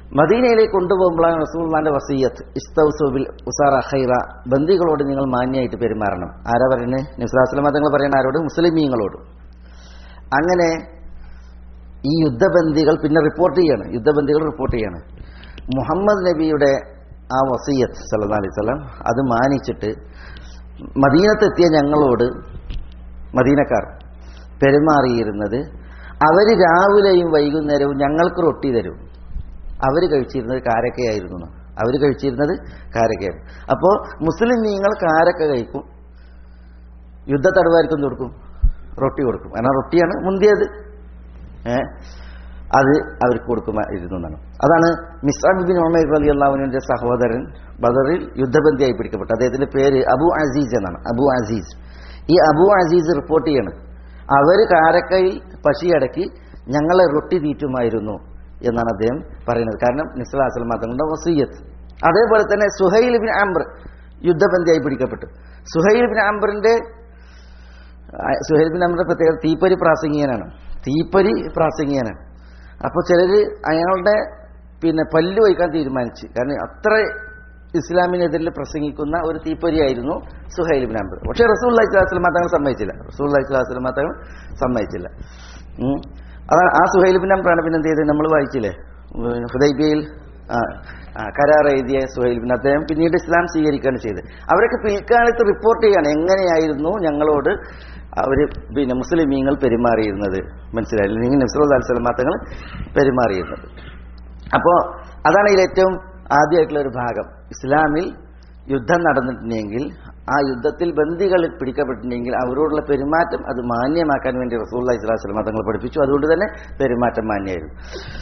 മദീനയിലേക്ക് കൊണ്ടുപോകുമ്പോഴാണ് റസൂൽമാന്റെ വസീയത്ത് ഇസ്തൗസുബിൽ ഉസാറ ഖൈറ ബന്ദികളോട് നിങ്ങൾ മാന്യമായിട്ട് പെരുമാറണം ആരാ പറയുന്നത് നിസ്ലാസ്ലം തങ്ങൾ പറയുന്ന ആരോട് മുസ്ലിമീങ്ങളോട് അങ്ങനെ ഈ യുദ്ധബന്ദികൾ പിന്നെ റിപ്പോർട്ട് ചെയ്യാണ് യുദ്ധബന്ദികൾ റിപ്പോർട്ട് ചെയ്യാണ് മുഹമ്മദ് നബിയുടെ ആ വസീയത്ത് സല്ലാ അലൈഹി സ്വലം അത് മാനിച്ചിട്ട് മദീനത്തെത്തിയ ഞങ്ങളോട് മദീനക്കാർ പെരുമാറിയിരുന്നത് അവർ രാവിലെയും വൈകുന്നേരവും ഞങ്ങൾക്ക് റൊട്ടി തരും അവർ കഴിച്ചിരുന്നത് കാരക്കയായിരുന്നു അവർ കഴിച്ചിരുന്നത് കാരക്കയായിരുന്നു അപ്പോൾ മുസ്ലിം നിങ്ങൾ കാരക്ക കഴിക്കും യുദ്ധ തടവുകാർക്കും കൊടുക്കും റൊട്ടി കൊടുക്കും കാരണം റൊട്ടിയാണ് മുന്തിയത് ഏ അത് അവർക്ക് കൊടുക്കുമായിരുന്നു എന്നാണ് അതാണ് മിസ്ബിൻ ഉമർ അലി അള്ളാഹുവിന്റെ സഹോദരൻ ബദറിൽ യുദ്ധബന്ധിയായി പിടിക്കപ്പെട്ടു അദ്ദേഹത്തിന്റെ പേര് അബു അസീസ് എന്നാണ് അബു അസീസ് ഈ അബു അസീസ് റിപ്പോർട്ട് ചെയ്യണം അവർ കാരക്കയിൽ പശിയടക്കി ഞങ്ങളെ റൊട്ടി തീറ്റുമായിരുന്നു എന്നാണ് അദ്ദേഹം പറയുന്നത് കാരണം നിസ്ലാസ്ലം തങ്ങളുടെ വസീയത്ത് അതേപോലെ തന്നെ സുഹൈൽ ബിൻ ആംബർ യുദ്ധബന്ധിയായി പിടിക്കപ്പെട്ടു സുഹൈൽ ബിൻ ആംബറിന്റെ സുഹൈൽ ബിൻ ആംബറിന്റെ പ്രത്യേകത തീപ്പരി പ്രാസംഗികനാണ് തീപ്പരി പ്രാസംഗികനാണ് അപ്പോൾ ചിലർ അയാളുടെ പിന്നെ പല്ല് വയ്ക്കാൻ തീരുമാനിച്ചു കാരണം അത്ര ഇസ്ലാമിനെതിരെ പ്രസംഗിക്കുന്ന ഒരു തീപ്പൊരിയായിരുന്നു സുഹൈൽ ബിൻ അംബർ പക്ഷേ റസൂൽ അലൈഹിസ്ലാം തങ്ങൾ സമ്മതിച്ചില്ല റസൂൽ അലൈഹിസ്ലാം തങ്ങൾ സമ്മതിച്ചില്ല ഉം. അതാണ് ആ സുഹൈൽ ബിൻ അംബറാണ് പിന്നെ എന്ത് ചെയ്തത് നമ്മൾ വായിച്ചില്ലേ ഹുദൈബിയയിൽ കരാർ എഴുതിയ സുഹൈൽ ബിൻ അദ്ദേഹം പിന്നീട് ഇസ്ലാം സ്വീകരിക്കുകയാണ് ചെയ്തത് അവരൊക്കെ പിൽക്കാലത്ത് റിപ്പോർട്ട് ചെയ്യാണ് എങ്ങനെയായിരുന്നു ഞങ്ങളോട് അവർ പിന്നെ മുസ്ലിമീങ്ങൾ പെരുമാറിയിരുന്നത് മനസ്സിലായില്ല നിങ്ങൾ നസ്രുൽ അലിസ്ലാം തങ്ങൾ പെരുമാറിയിരുന്നത് അപ്പോൾ അതാണ് ഇതിൽ ഏറ്റവും ആദ്യമായിട്ടുള്ള ഒരു ഭാഗം ഇസ്ലാമിൽ യുദ്ധം നടന്നിട്ടുണ്ടെങ്കിൽ ആ യുദ്ധത്തിൽ ബന്ദികൾ പിടിക്കപ്പെട്ടിട്ടുണ്ടെങ്കിൽ അവരോടുള്ള പെരുമാറ്റം അത് മാന്യമാക്കാൻ വേണ്ടി റസൂള്ള ഇസ്ലാസ്ലം തങ്ങൾ പഠിപ്പിച്ചു അതുകൊണ്ട് തന്നെ പെരുമാറ്റം മാന്യമായിരുന്നു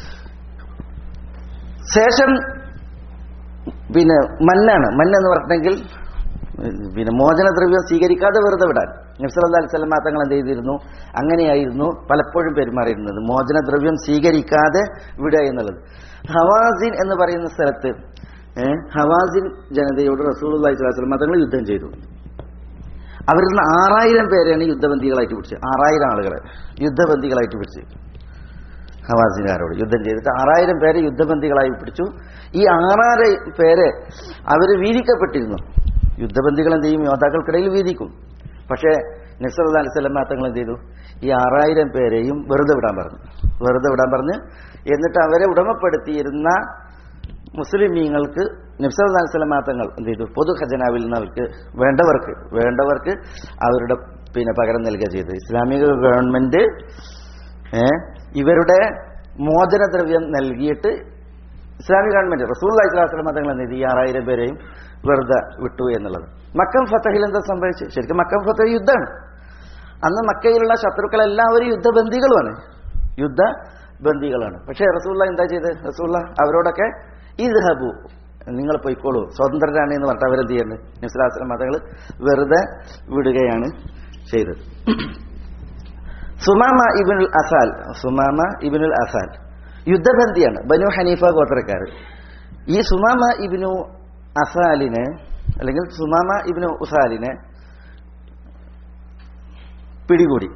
ശേഷം പിന്നെ മന്നാണ് മന്നെന്ന് പറഞ്ഞിട്ടുണ്ടെങ്കിൽ പിന്നെ മോചനദ്രവ്യം സ്വീകരിക്കാതെ വെറുതെ വിടാൻ നബ്സല്ലാ അലിസ്ലാം തങ്ങൾ എന്ത് ചെയ്തിരുന്നു അങ്ങനെയായിരുന്നു പലപ്പോഴും പെരുമാറിയിരുന്നത് മോചനദ്രവ്യം സ്വീകരിക്കാതെ വിടുക എന്നുള്ളത് ഹവാസിൻ എന്ന് പറയുന്ന സ്ഥലത്ത് ഏഹ്, ഹവാസിൻ ജനതയോട് റസൂൽ അലൈഹിസ്ലാം തങ്ങൾ യുദ്ധം ചെയ്തു അവരിൽ നിന്ന് ആറായിരം പേരെയാണ് യുദ്ധബന്ദികളായിട്ട് പിടിച്ചത് ആറായിരം ആളുകളെ യുദ്ധബന്ദികളായിട്ട് പിടിച്ച് ഹവാസിനാരോട് യുദ്ധം ചെയ്തിട്ട് ആറായിരം പേരെ യുദ്ധബന്ദികളായി പിടിച്ചു ഈ ആറായിരം പേരെ അവർ വീതിക്കപ്പെട്ടിരുന്നു യുദ്ധബന്ദികൾ എന്ത് ചെയ്യും യോദ്ധാക്കൾക്കിടയിൽ വീതിക്കും പക്ഷേ നസർ അലിസ്ലം തങ്ങൾ എന്ത് ചെയ്തു ഈ ആറായിരം പേരെയും വെറുതെ വിടാൻ പറഞ്ഞു വെറുതെ വിടാൻ പറഞ്ഞ് എന്നിട്ട് അവരെ ഉടമപ്പെടുത്തിയിരുന്ന മുസ്ലിമീങ്ങൾക്ക് നബ്സൽ അലിസ്ലം തങ്ങൾ എന്ത് ചെയ്തു പൊതു ഖജനാവിൽ നിന്ന് അവർക്ക് വേണ്ടവർക്ക് വേണ്ടവർക്ക് അവരുടെ പിന്നെ പകരം നൽകുക ചെയ്തു ഇസ്ലാമിക ഗവൺമെന്റ് ഏ, ഇവരുടെ മോചനദ്രവ്യം നൽകിയിട്ട് ഇസ്ലാമിക ഗവൺമെന്റ് റസൂൽ ഇസ്ലാസ്ലം തങ്ങൾ എന്ത് ചെയ്തു ഈ ആറായിരം പേരെയും വെറുതെ വിട്ടു എന്നുള്ളത് മക്കം ഫത്തഹിൽ എന്താ സംഭവിച്ചു ശരിക്കും മക്കം ഫത്തഹ് യുദ്ധമാണ് അന്ന് മക്കയിലുള്ള ശത്രുക്കളെല്ലാവരും യുദ്ധബന്ദികളുമാണ് യുദ്ധബന്ദികളാണ് പക്ഷേ റസൂള്ള എന്താ ചെയ്ത് റസൂള്ള അവരോടൊക്കെ ഇത് ഹബു നിങ്ങൾ പൊയ്ക്കോളൂ സ്വതന്ത്രരാണ് എന്ന് പറഞ്ഞിട്ട് അവരെന്ത് ചെയ്യുന്നത് നിസ്ലാസ്ലം മതങ്ങൾ വെറുതെ വിടുകയാണ് ചെയ്തത് സുമാമ ഇബിനുൽ അസാൽ സുമാമ ഇബിനുൽ അസാൽ യുദ്ധബന്ധിയാണ് ബനു ഹനീഫ ഗോത്രക്കാർ ഈ സുമാമ ഇബിനു അസാലിനെ അല്ലെങ്കിൽ സുമാമ ഇബിനു ഉസാലിനെ പിടികൂടി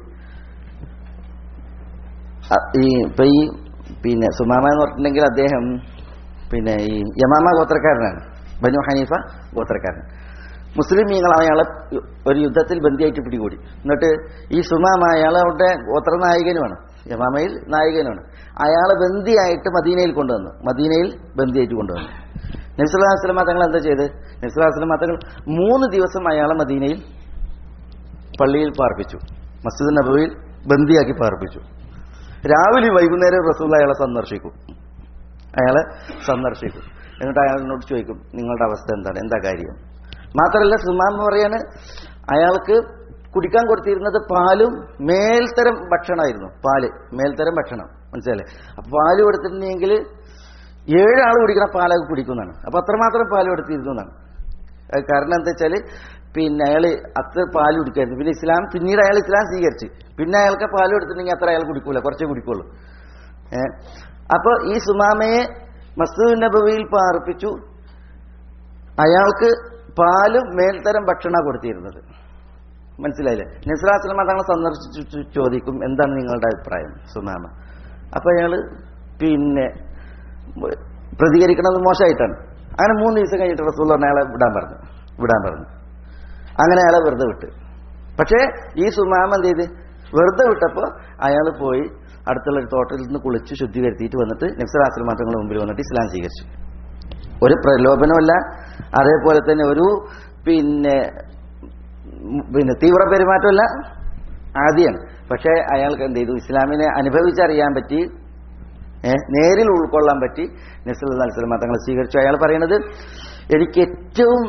അ- ഈ ഇപ്പൊ ഈ പിന്നെ സുമാമ എന്ന് പറഞ്ഞിട്ടുണ്ടെങ്കിൽ അദ്ദേഹം പിന്നെ ഈ യമാമ ഗോത്രക്കാരനാണ് ബനു ഹനീഫ ഗോത്രക്കാരൻ മുസ്ലിം മീങ്ങൾ അയാളെ ഒരു യുദ്ധത്തിൽ ബന്ദിയായിട്ട് പിടികൂടി എന്നിട്ട് ഈ സുമാമ അയാളുടെ ഗോത്ര നായകനുമാണ് യമാമയിൽ നായകനുമാണ് അയാളെ ബന്ദിയായിട്ട് മദീനയിൽ കൊണ്ടുവന്നു മദീനയിൽ ബന്ദിയായിട്ട് കൊണ്ടുവന്നു നബ്സുല്ലാസ്ലമ തങ്ങൾ എന്താ ചെയ്ത് നബ്സുല്ലാസ്ലമ തങ്ങൾ മൂന്ന് ദിവസം അയാളെ മദീനയിൽ പള്ളിയിൽ പാർപ്പിച്ചു മസ്ജിദ് നബവിയിൽ ബന്ദിയാക്കി പാർപ്പിച്ചു രാവിലെ വൈകുന്നേരം റസൂൽ അയാളെ സന്ദർശിക്കും അയാളെ സന്ദർശിക്കും എന്നിട്ട് അയാളിനോട് ചോദിക്കും നിങ്ങളുടെ അവസ്ഥ എന്താണ് എന്താ കാര്യം മാത്രമല്ല സുമാം പറയാണ് അയാൾക്ക് കുടിക്കാൻ കൊടുത്തിരുന്നത് പാലും മേൽത്തരം ഭക്ഷണമായിരുന്നു പാല് മേൽത്തരം ഭക്ഷണം മനസ്സിലല്ലേ അപ്പൊ പാല് കൊടുത്തിട്ടുണ്ടെങ്കിൽ ഏഴാൾ കുടിക്കണ പാലൊക്കെ കുടിക്കുന്നതാണ് അപ്പൊ അത്രമാത്രം പാല് കൊടുത്തിരുന്നു എന്നാണ് അത് കാരണം എന്താ വെച്ചാല് പിന്നെ അയാൾ അത്ര പാല് കുടിക്കായിരുന്നു പിന്നെ ഇസ്ലാം പിന്നീട് അയാൾ ഇസ്ലാം സ്വീകരിച്ച് പിന്നെ അയാൾക്ക് പാല് കൊടുത്തിട്ടുണ്ടെങ്കിൽ അത്ര അയാൾ കുടിക്കൂല കുറച്ചേ കുടിക്കുള്ളൂ ഏ അപ്പൊ ഈ സുമാമയെ മസ്ദൂദ് നബവിയിൽ പാർപ്പിച്ചു അയാൾക്ക് പാലും മേൽത്തരം ഭക്ഷണ കൊടുത്തിരുന്നത് മനസ്സിലായില്ലേ നസ്രാസ്ലമ തങ്ങളെ സന്ദർശിച്ചു ചോ- ചോദിക്കും എന്താണ് നിങ്ങളുടെ അഭിപ്രായം സുമാമ അപ്പൊ അയാള് പിന്നെ പ്രതികരിക്കുന്നത് മോശമായിട്ടാണ് അങ്ങനെ മൂന്ന് ദിവസം കഴിഞ്ഞിട്ട് റസൂൽ പറഞ്ഞ അയാളെ വിടാൻ പറഞ്ഞു വിടാൻ പറഞ്ഞു അങ്ങനെ അയാളെ വെറുതെ വിട്ട് പക്ഷേ ഈ സുമാമ എന്ത് ചെയ്ത് വെറുതെ വിട്ടപ്പോൾ അയാൾ പോയി അടുത്തുള്ള ഒരു തോട്ടത്തിൽ നിന്ന് കുളിച്ച് ശുദ്ധി വരുത്തിയിട്ട് വന്നിട്ട് നബ്സലാസ്ലം മാത്രങ്ങളുടെ മുമ്പിൽ വന്നിട്ട് ഇസ്ലാം സ്വീകരിച്ചു ഒരു പ്രലോഭനമല്ല അതേപോലെ തന്നെ ഒരു പിന്നെ ഉം, പിന്നെ തീവ്ര പെരുമാറ്റമല്ല ആദ്യം പക്ഷേ അയാൾക്ക് എന്ത് ചെയ്തു ഇസ്ലാമിനെ അനുഭവിച്ചറിയാൻ പറ്റി ഏ, നേരിൽ ഉൾക്കൊള്ളാൻ പറ്റി നബ്സല്ലാ അലിസ്ലാം തങ്ങളെ സ്വീകരിച്ചു അയാൾ പറയുന്നത് എനിക്ക് ഏറ്റവും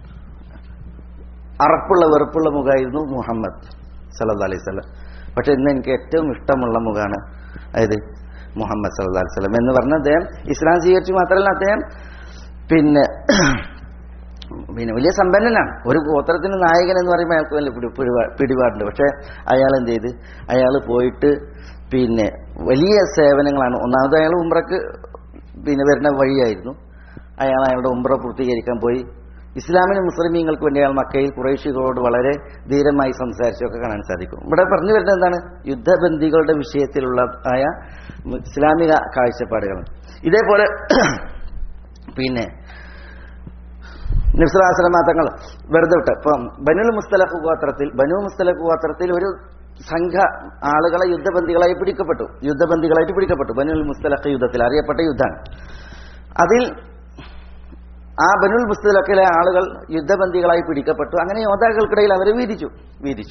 അറപ്പുള്ള വെറുപ്പുള്ള മുഖമായിരുന്നു മുഹമ്മദ് സല്ലല്ലാഹു അലൈഹി വസല്ലം പക്ഷെ ഇന്ന് എനിക്ക് ഏറ്റവും ഇഷ്ടമുള്ള മുഖമാണ് അതായത് മുഹമ്മദ് സല്ലല്ലാഹു അലൈഹി വസല്ലം എന്ന് പറഞ്ഞ അദ്ദേഹം ഇസ്ലാം സ്വീകരിച്ചു മാത്രമല്ല അദ്ദേഹം പിന്നെ പിന്നെ വലിയ സമ്പന്നനാണ് ഒരു ഗോത്രത്തിന് നായകൻ എന്ന് പറയുമ്പോൾ അയാൾക്ക് വലിയ പിടി- പിടിപാ- പിടിപാടുണ്ട് പക്ഷെ അയാൾ എന്ത് ചെയ്ത് അയാൾ പോയിട്ട് പിന്നെ വലിയ സേവനങ്ങളാണ് ഒന്നാമത് അയാൾ ഉംറക്ക് പിന്നെ വരുന്ന വഴിയായിരുന്നു അയാൾ അയാളുടെ ഉംറ പൂർത്തീകരിക്കാൻ പോയി ഇസ്ലാമിന് മുസ്ലിമീങ്ങൾക്ക് വേണ്ടി അയാൾ മക്കയിൽ കുറേശികളോട് വളരെ ധീരമായി സംസാരിച്ചൊക്കെ കാണാൻ സാധിക്കും ഇവിടെ പറഞ്ഞു വരുന്നത് എന്താണ് യുദ്ധബന്ദികളുടെ വിഷയത്തിലുള്ള ആയ ഇസ്ലാമിക കാഴ്ചപ്പാടുകൾ ഇതേപോലെ പിന്നെ നിസ്ലാശ്രമ തങ്ങൾ വെറുതെ വിട്ട് ഇപ്പം ബനുൽ മുസ്തലഖ് ഗോത്രത്തിൽ ബനു മുസ്തലഖ് ഗോത്രത്തിൽ ഒരു സംഘ ആളുകളെ യുദ്ധബന്ദികളായി പിടിക്കപ്പെട്ടു യുദ്ധബന്ദികളായിട്ട് പിടിക്കപ്പെട്ടു ബനുൽ മുസ്തലഖ് യുദ്ധത്തിൽ അറിയപ്പെട്ട യുദ്ധമാണ് അതിൽ ആ ബനുൽ മുസ്തലഖിലെ ആളുകൾ യുദ്ധബന്ദികളായി പിടിക്കപ്പെട്ടു അങ്ങനെ യോദ്ധാക്കൾക്കിടയിൽ അവരെ വീതിച്ചു വീതിച്ചു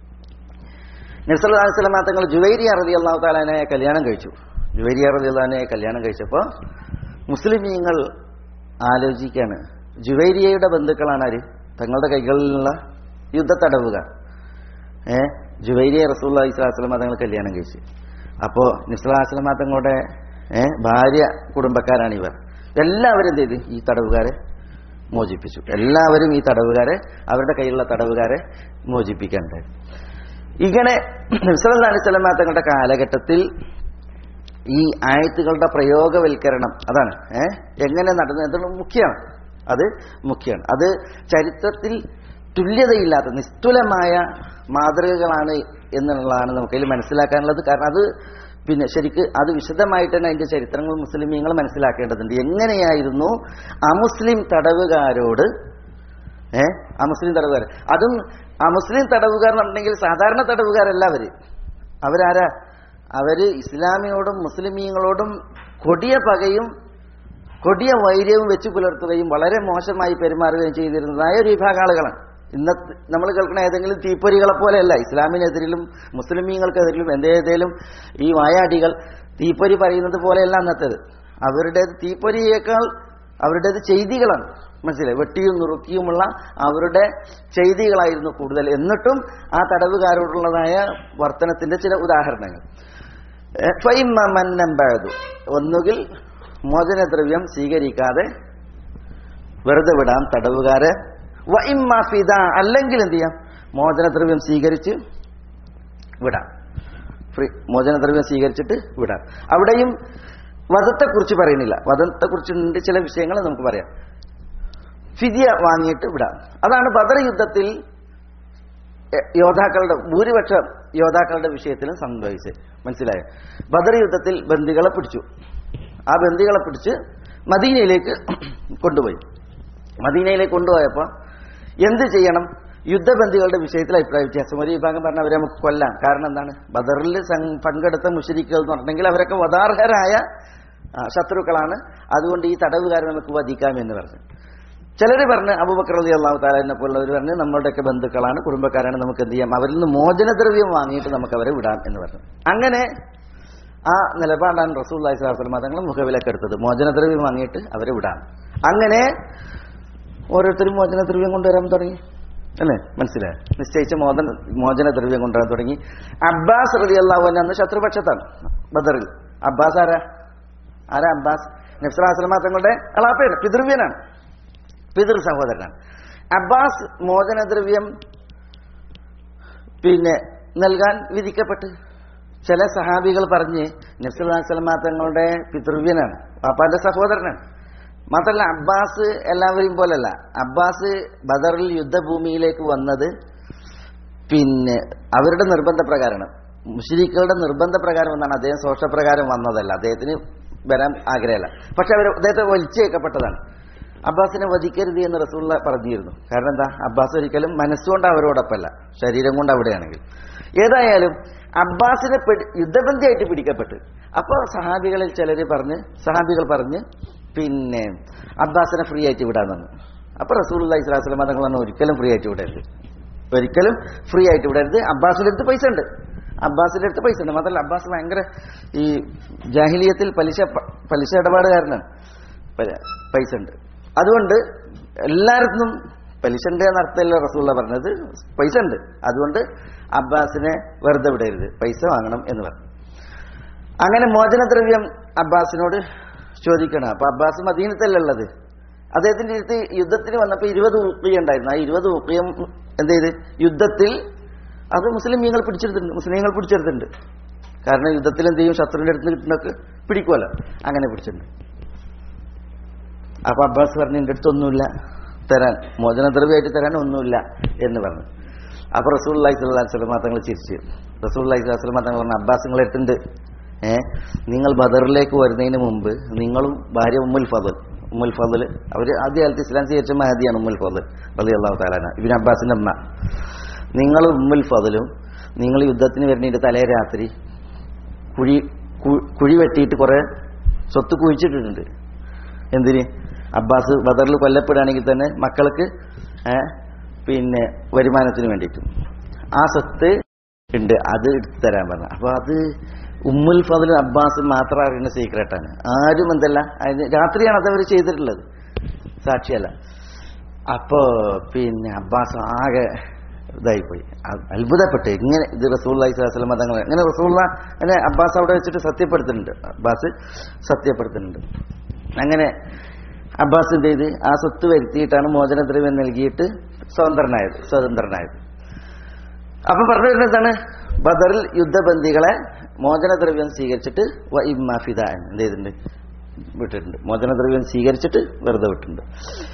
നബ്സല്ലാ സ്വലമ തങ്ങൾ ജുവൈരിയ റതി അള്ളാഹു താലാനെ കല്യാണം കഴിച്ചു ജുവൈരിയ റതി അള്ളഹാനെ കല്യാണം കഴിച്ചപ്പോൾ മുസ്ലിമീങ്ങൾ ആലോചിക്കാണ് ജുവൈരിയയുടെ ബന്ധുക്കളാണ് ആര് തങ്ങളുടെ കൈകളിലുള്ള യുദ്ധത്തടവുകാർ ഏ ജുവൈരിയ റസൂല്ലാ ഇസ്ലാസ്ലമ തങ്ങൾ കല്യാണം കഴിച്ചു അപ്പോൾ നിസ്ലാസ്ലമ തങ്ങളുടെ ഏ ഭാര്യ കുടുംബക്കാരാണ് ഇവർ എല്ലാവരും എന്ത് ചെയ്തു ഈ തടവുകാരെ മോചിപ്പിച്ചു എല്ലാവരും ഈ തടവുകാരെ അവരുടെ കയ്യിലുള്ള തടവുകാരെ മോചിപ്പിക്കാനുണ്ടായി ഇങ്ങനെ നബ്സല്ലാ അലിസ്ലമ തങ്ങളുടെ കാലഘട്ടത്തിൽ ഈ ആയത്തുകളുടെ പ്രയോഗവൽക്കരണം അതാണ് ഏ എങ്ങനെ നടന്നു എന്നത് മുഖ്യമാണ് അത് മുഖ്യമാണ് അത് ചരിത്രത്തിൽ തുല്യതയില്ലാത്ത നിസ്തുലമായ മാതൃകകളാണ് എന്നുള്ളതാണ് നമുക്കതിൽ മനസ്സിലാക്കാനുള്ളത് കാരണം അത് പിന്നെ ശരിക്ക് അത് വിശദമായിട്ട് തന്നെ അതിന്റെ ചരിത്രങ്ങൾ മുസ്ലിമീങ്ങൾ മനസ്സിലാക്കേണ്ടതുണ്ട് എങ്ങനെയായിരുന്നു അമുസ്ലിം തടവുകാരോട് ഏ അമുസ്ലിം തടവുകാർ അതും അമുസ്ലിം തടവുകാർ എന്നുണ്ടെങ്കിൽ സാധാരണ തടവുകാരല്ല അവര് അവരാരാ അവര് ഇസ്ലാമിനോടും മുസ്ലിമീങ്ങളോടും കൊടിയ പകയും കൊടിയ വൈര്യവും വെച്ച് പുലർത്തുകയും വളരെ മോശമായി പെരുമാറുകയും ചെയ്തിരുന്നതായ ഒരു വിഭാഗം ആളുകളാണ് ഇന്നത്തെ നമ്മൾ കേൾക്കുന്ന ഏതെങ്കിലും തീപ്പൊരികളെ പോലെയല്ല ഇസ്ലാമിനെതിരിലും മുസ്ലിമീങ്ങൾക്കെതിരിലും എന്തേതേലും ഈ വായാടികൾ തീപ്പൊരി പറയുന്നത് പോലെയല്ല അന്നത്തേത് അവരുടേത് തീപ്പൊരിയേക്കാൾ അവരുടേത് ചെയ്തികളാണ് മനസ്സിലായി വെട്ടിയും നുറുക്കിയുമുള്ള അവരുടെ ചെയ്തികളായിരുന്നു കൂടുതൽ എന്നിട്ടും ആ തടവുകാരോടുള്ളതായ വർത്തനത്തിന്റെ ചില ഉദാഹരണങ്ങൾ ഫൈമന്നമ്പഴതു ഒന്നുകിൽ മോചനദ്രവ്യം സ്വീകരിക്കാതെ വെറുതെ വിടാം തടവുകാരെ വൈമാഫിദ അല്ലെങ്കിൽ എന്ത് ചെയ്യാം മോചനദ്രവ്യം സ്വീകരിച്ച് വിടാം ഫ്രീ മോചനദ്രവ്യം സ്വീകരിച്ചിട്ട് വിടാം അവിടെയും വധത്തെക്കുറിച്ച് പറയുന്നില്ല വധത്തെക്കുറിച്ചുണ്ട് ചില വിഷയങ്ങൾ നമുക്ക് പറയാം ഫിദിയ വാങ്ങിയിട്ട് വിടാം അതാണ് ബദർ യുദ്ധത്തിൽ എ- യോദ്ധാക്കളുടെ ഭൂരിപക്ഷം യോദ്ധാക്കളുടെ വിഷയത്തിലും സംഭവിച്ചത് മനസ്സിലായോ ബദർ യുദ്ധത്തിൽ ബന്ദികളെ പിടിച്ചു ആ ബന്ദികളെ പിടിച്ച് മദീനയിലേക്ക് കൊണ്ടുപോയി മദീനയിലേക്ക് കൊണ്ടുപോയപ്പോൾ എന്ത് ചെയ്യണം യുദ്ധബന്ദികളുടെ വിഷയത്തിൽ അഭിപ്രായ വ്യത്യാസം ഒരു വിഭാഗം പറഞ്ഞ അവരെ നമുക്ക് കൊല്ലാം കാരണം എന്താണ് ബദറിൽ സം- പങ്കെടുത്ത മുഷരിക്കുകൾ എന്ന് പറഞ്ഞിട്ടുണ്ടെങ്കിൽ അവരൊക്കെ വധാർഹരായ ആ, ശത്രുക്കളാണ് അതുകൊണ്ട് ഈ തടവുകാരെ നമുക്ക് വധിക്കാം എന്ന് പറഞ്ഞു ചിലർ പറഞ്ഞ് അബൂബക്കർ അലി അള്ളാഹു താലാനെ പോലുള്ളവർ പറഞ്ഞ് നമ്മളുടെയൊക്കെ ബന്ധുക്കളാണ് കുടുംബക്കാരാണ് നമുക്ക് എന്ത് ചെയ്യാം അവരിൽ നിന്ന് മോചനദ്രവ്യം വാങ്ങിയിട്ട് നമുക്ക് അവരെ വിടാം എന്ന് പറഞ്ഞു അങ്ങനെ ആ നിലപാടാണ് റസൂൽ അലൈഹി തങ്ങൾ മുഖവിലക്കെടുത്തത് മോചനദ്രവ്യം വാങ്ങിയിട്ട് അവരെ വിടാം അങ്ങനെ ഓരോരുത്തരും മോചനദ്രവ്യം കൊണ്ടുവരാൻ തുടങ്ങി അല്ലേ മനസ്സിലായി നിശ്ചയിച്ച മോചന മോചനദ്രവ്യം കൊണ്ടുവരാൻ തുടങ്ങി അബ്ബാസ് റലി അള്ളാഹു അന്ന് ശത്രുപക്ഷത്താണ് ബദറിൽ അബ്ബാസ് ആരാ ആരാ അബ്ബാസ് നബ്സലാസ്ലമ തങ്ങളുടെ അളാപ്പയാണ് പിതൃവ്യനാണ് പിതൃ സഹോദരനാണ് അബ്ബാസ് മോചനദ്രവ്യം പിന്നെ നൽകാൻ വിധിക്കപ്പെട്ട് ചില സഹാബികൾ പറഞ്ഞ് നബ്സലാസ്ലമ തങ്ങളുടെ പിതൃവ്യനാണ് പാപ്പാന്റെ സഹോദരനാണ് മാത്രമല്ല അബ്ബാസ് എല്ലാവരെയും പോലല്ല അബ്ബാസ് ബദറിൽ യുദ്ധഭൂമിയിലേക്ക് വന്നത് പിന്നെ അവരുടെ നിർബന്ധപ്രകാരമാണ് മുഷരിക്കുകളുടെ നിർബന്ധപ്രകാരം എന്നാണ് അദ്ദേഹം സോഷപ്രകാരം വന്നതല്ല അദ്ദേഹത്തിന് വരാൻ ആഗ്രഹമല്ല പക്ഷെ അവർ അദ്ദേഹത്തെ വലിച്ചേക്കപ്പെട്ടതാണ് അബ്ബാസിനെ വധിക്കരുത് എന്ന് റസൂള്ള പറഞ്ഞിരുന്നു കാരണം എന്താ അബ്ബാസ് ഒരിക്കലും മനസ്സുകൊണ്ട് അവരോടൊപ്പമല്ല ശരീരം കൊണ്ട് അവിടെയാണെങ്കിൽ ഏതായാലും അബ്ബാസിനെ പിടി- യുദ്ധബന്ധിയായിട്ട് പിടിക്കപ്പെട്ട് അപ്പോൾ സഹാബികളിൽ ചിലർ പറഞ്ഞ് സഹാബികൾ പറഞ്ഞ് പിന്നെ അബ്ബാസിനെ ഫ്രീ ആയിട്ട് വിടാൻ തന്നു അപ്പോൾ റസൂൽ അള്ളഹി സ്വലാസ്ലം തങ്ങൾ പറഞ്ഞു ഒരിക്കലും ഫ്രീ ആയിട്ട് വിടരുത് ഒരിക്കലും ഫ്രീ ആയിട്ട് വിടരുത് അബ്ബാസിന്റെ അടുത്ത് പൈസ ഉണ്ട് അബ്ബാസിന്റെ അടുത്ത് പൈസ ഉണ്ട് മാത്രമല്ല അബ്ബാസ് ഭയങ്കര ഈ ജാഹിലിയത്തിൽ പലിശ പലിശ ഇടപാടുകാരനാണ് പ- പൈസ ഉണ്ട് അതുകൊണ്ട് എല്ലായിടത്തും പലിശ ഉണ്ട് എന്ന അർത്ഥമല്ല റസൂള്ള പറഞ്ഞത് പൈസ ഉണ്ട് അതുകൊണ്ട് അബ്ബാസിനെ വെറുതെ വിടരുത് പൈസ വാങ്ങണം എന്ന് പറഞ്ഞു അങ്ങനെ മോചനദ്രവ്യം അബ്ബാസിനോട് ചോദിക്കണം അപ്പൊ അബ്ബാസ് മദീനത്തല്ലുള്ളത് അദ്ദേഹത്തിന്റെ അടുത്ത് യുദ്ധത്തിന് വന്നപ്പോൾ ഇരുപത് ഉക്കിയ ഉണ്ടായിരുന്നു ആ ഇരുപത് ഉക്കിയം എന്ത് ചെയ്ത് യുദ്ധത്തിൽ അത് മുസ്ലിമീങ്ങൾ പിടിച്ചെടുത്തിട്ടുണ്ട് മുസ്ലിങ്ങൾ പിടിച്ചെടുത്തിട്ടുണ്ട് കാരണം യുദ്ധത്തിൽ എന്ത് ചെയ്യും ശത്രുവിന്റെ അടുത്ത് കിട്ടുന്നൊക്കെ പിടിക്കുമല്ലോ അങ്ങനെ പിടിച്ചിട്ടുണ്ട് അപ്പൊ അബ്ബാസ് പറഞ്ഞു എൻ്റെ അടുത്ത് ഒന്നുമില്ല തരാൻ മോചനദ്രവ്യമായിട്ട് തരാൻ ഒന്നുമില്ല എന്ന് പറഞ്ഞു അപ്പൊ റസൂൽ അള്ളഹി സ്വല്ലാ സ്വലമ തങ്ങൾ ചിരിച്ചു റസൂൽ അള്ളഹി സ്വലാസ്ലമ തങ്ങൾ പറഞ്ഞു അബ്ബാസ് നിങ്ങൾ എടുത്തിട്ടുണ്ട് ഏ നിങ്ങൾ ബദറിലേക്ക് വരുന്നതിന് മുമ്പ് നിങ്ങളും ഭാര്യ ഉമ്മുൽ ഫضൽ ഉമ്മുൽ ഫضൽ അവർ ആദ്യ കാലത്ത് ഇസ്ലാം സ്വീകരിച്ച മഹദിയാണ് ഉമ്മുൽ ഫضൽ റലി അള്ളാഹു താലാന ഇബിൻ അബ്ബാസിന്റെ അമ്മ നിങ്ങൾ ഉമ്മുൽ ഫضലും നിങ്ങൾ യുദ്ധത്തിന് വരുന്നതിന്റെ തലേ രാത്രി കുഴി കു- കുഴി വെട്ടിയിട്ട് കുറെ സ്വത്ത് കുഴിച്ചിട്ടിട്ടുണ്ട് എന്തിന് അബ്ബാസ് ബദറിൽ കൊല്ലപ്പെടുകയാണെങ്കിൽ തന്നെ മക്കൾക്ക് ഏ, പിന്നെ വരുമാനത്തിന് വേണ്ടിയിട്ടും ആ സ്വത്ത് ഉണ്ട് അത് എടുത്തു തരാൻ പറഞ്ഞു അപ്പൊ അത് ഉമ്മുൽ ഫضലും അബ്ബാസ് മാത്രം അറിയുന്ന സീക്രട്ടാണ് ആരും എന്തല്ല അതിന് രാത്രിയാണ് അത് അവർ ചെയ്തിട്ടുള്ളത് സാക്ഷിയല്ല അപ്പോ പിന്നെ അബ്ബാസ് ആകെ ഇതായിപ്പോയി അ- അത്ഭുതപ്പെട്ട് ഇങ്ങനെ ഇത് റസൂള്ളി സ്വലം തങ്ങൾ ഇങ്ങനെ റസൂള്ള അങ്ങനെ അബ്ബാസ് അവിടെ വെച്ചിട്ട് സത്യപ്പെടുത്തുന്നുണ്ട് അബ്ബാസ് സത്യപ്പെടുത്തുന്നുണ്ട് അങ്ങനെ അബ്ബാസ് എന്ത് ചെയ്ത് ആ സ്വത്ത് വരുത്തിയിട്ടാണ് മോചനദ്രവ്യം നൽകിയിട്ട് സ്വതന്ത്രനായത് സ്വതന്ത്രനായത് അപ്പൊ പറഞ്ഞു വരുന്നത് എന്താണ് ബദറിൽ യുദ്ധബന്ദികളെ മോചനദ്രവ്യം സ്വീകരിച്ചിട്ട് വ ഇമ്മ ഫിദ എന്ന് എന്ത് ചെയ്തിട്ടുണ്ട് വിട്ടിട്ടുണ്ട് മോചനദ്രവ്യം സ്വീകരിച്ചിട്ട് വെറുതെ വിട്ടിട്ടുണ്ട്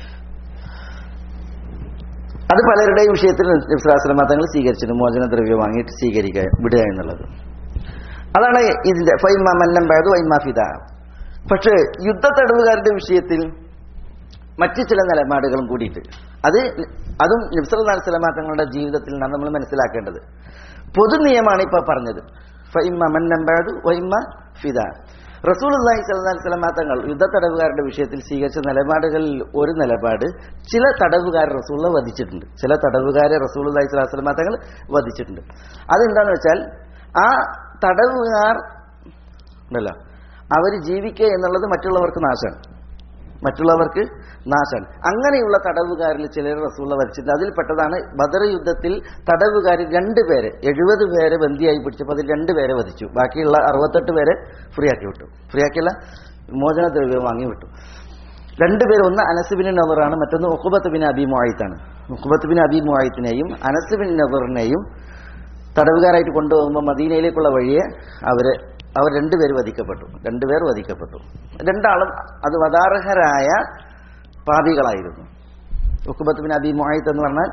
അത് പലരുടെയും വിഷയത്തിൽ നിസ്രാശ്രമ തങ്ങൾ സ്വീകരിച്ചിട്ടുണ്ട് മോചനദ്രവ്യം വാങ്ങിയിട്ട് സ്വീകരിക്കുക വിടുക എന്നുള്ളത് അതാണ് ഇതിന്റെ ഫൈമ മന്നം ബാദു വൈമ ഫിദ പക്ഷേ യുദ്ധ തടവുകാരുടെ വിഷയത്തിൽ മറ്റു ചില നിലപാടുകളും കൂടിയിട്ട് അത് അതും നബ്സല്ലാ സ്വലമ തങ്ങളുടെ ജീവിതത്തിൽ നിന്നാണ് നമ്മൾ മനസ്സിലാക്കേണ്ടത് പൊതു നിയമമാണ് ഇപ്പൊ പറഞ്ഞത് ഫൈമ മന്നമ്പാദു വൈമ ഫിദ റസൂൽ അള്ളാഹി സ്വലാഹി സ്വലമ തങ്ങൾ യുദ്ധ തടവുകാരുടെ വിഷയത്തിൽ സ്വീകരിച്ച നിലപാടുകളിൽ ഒരു നിലപാട് ചില തടവുകാരെ റസൂള്ള വധിച്ചിട്ടുണ്ട് ചില തടവുകാരെ റസൂൽ അള്ളാഹി സ്വലാഹി സ്വലമ തങ്ങൾ വധിച്ചിട്ടുണ്ട് അതെന്താന്ന് വെച്ചാൽ ആ തടവുകാർ ഉണ്ടല്ലോ അവർ ജീവിക്കുക എന്നുള്ളത് മറ്റുള്ളവർക്ക് നാശമാണ് മറ്റുള്ളവർക്ക് നാശാണ് അങ്ങനെയുള്ള തടവുകാരിൽ ചിലർ റസൂള്ള വധിച്ചിട്ടുണ്ട് അതിൽപ്പെട്ടതാണ് ബദർ യുദ്ധത്തിൽ തടവുകാർ രണ്ട് പേരെ എഴുപത് പേരെ ബന്ദിയായി പിടിച്ചപ്പോൾ അതിൽ രണ്ട് പേരെ വധിച്ചു ബാക്കിയുള്ള അറുപത്തെട്ട് പേരെ ഫ്രീ ആക്കി വിട്ടു ഫ്രീ ആക്കിയല്ല മോചനദ്രവ്യം വാങ്ങി വിട്ടു രണ്ടുപേരും ഒന്ന് അനസ് ബിൻ നവറാണ് മറ്റൊന്ന് ഉഖുബത്ത് ബിൻ അബി മുആയിത്താണ് ഉഖുബത്ത് ബിൻ അബി മുആയിത്തിനെയും അനസ് ബിൻ നവറിനെയും തടവുകാരായിട്ട് കൊണ്ടുപോകുമ്പോൾ മദീനയിലേക്കുള്ള വഴിയെ അവര് അവർ രണ്ടുപേർ വധിക്കപ്പെട്ടു രണ്ടുപേർ വധിക്കപ്പെട്ടു രണ്ടാളും അത് വധാർഹരായ പാപികളായിരുന്നു ഉക്കുബത്ത് ബിൻ അബി മുഹായിത്ത് എന്ന് പറഞ്ഞാൽ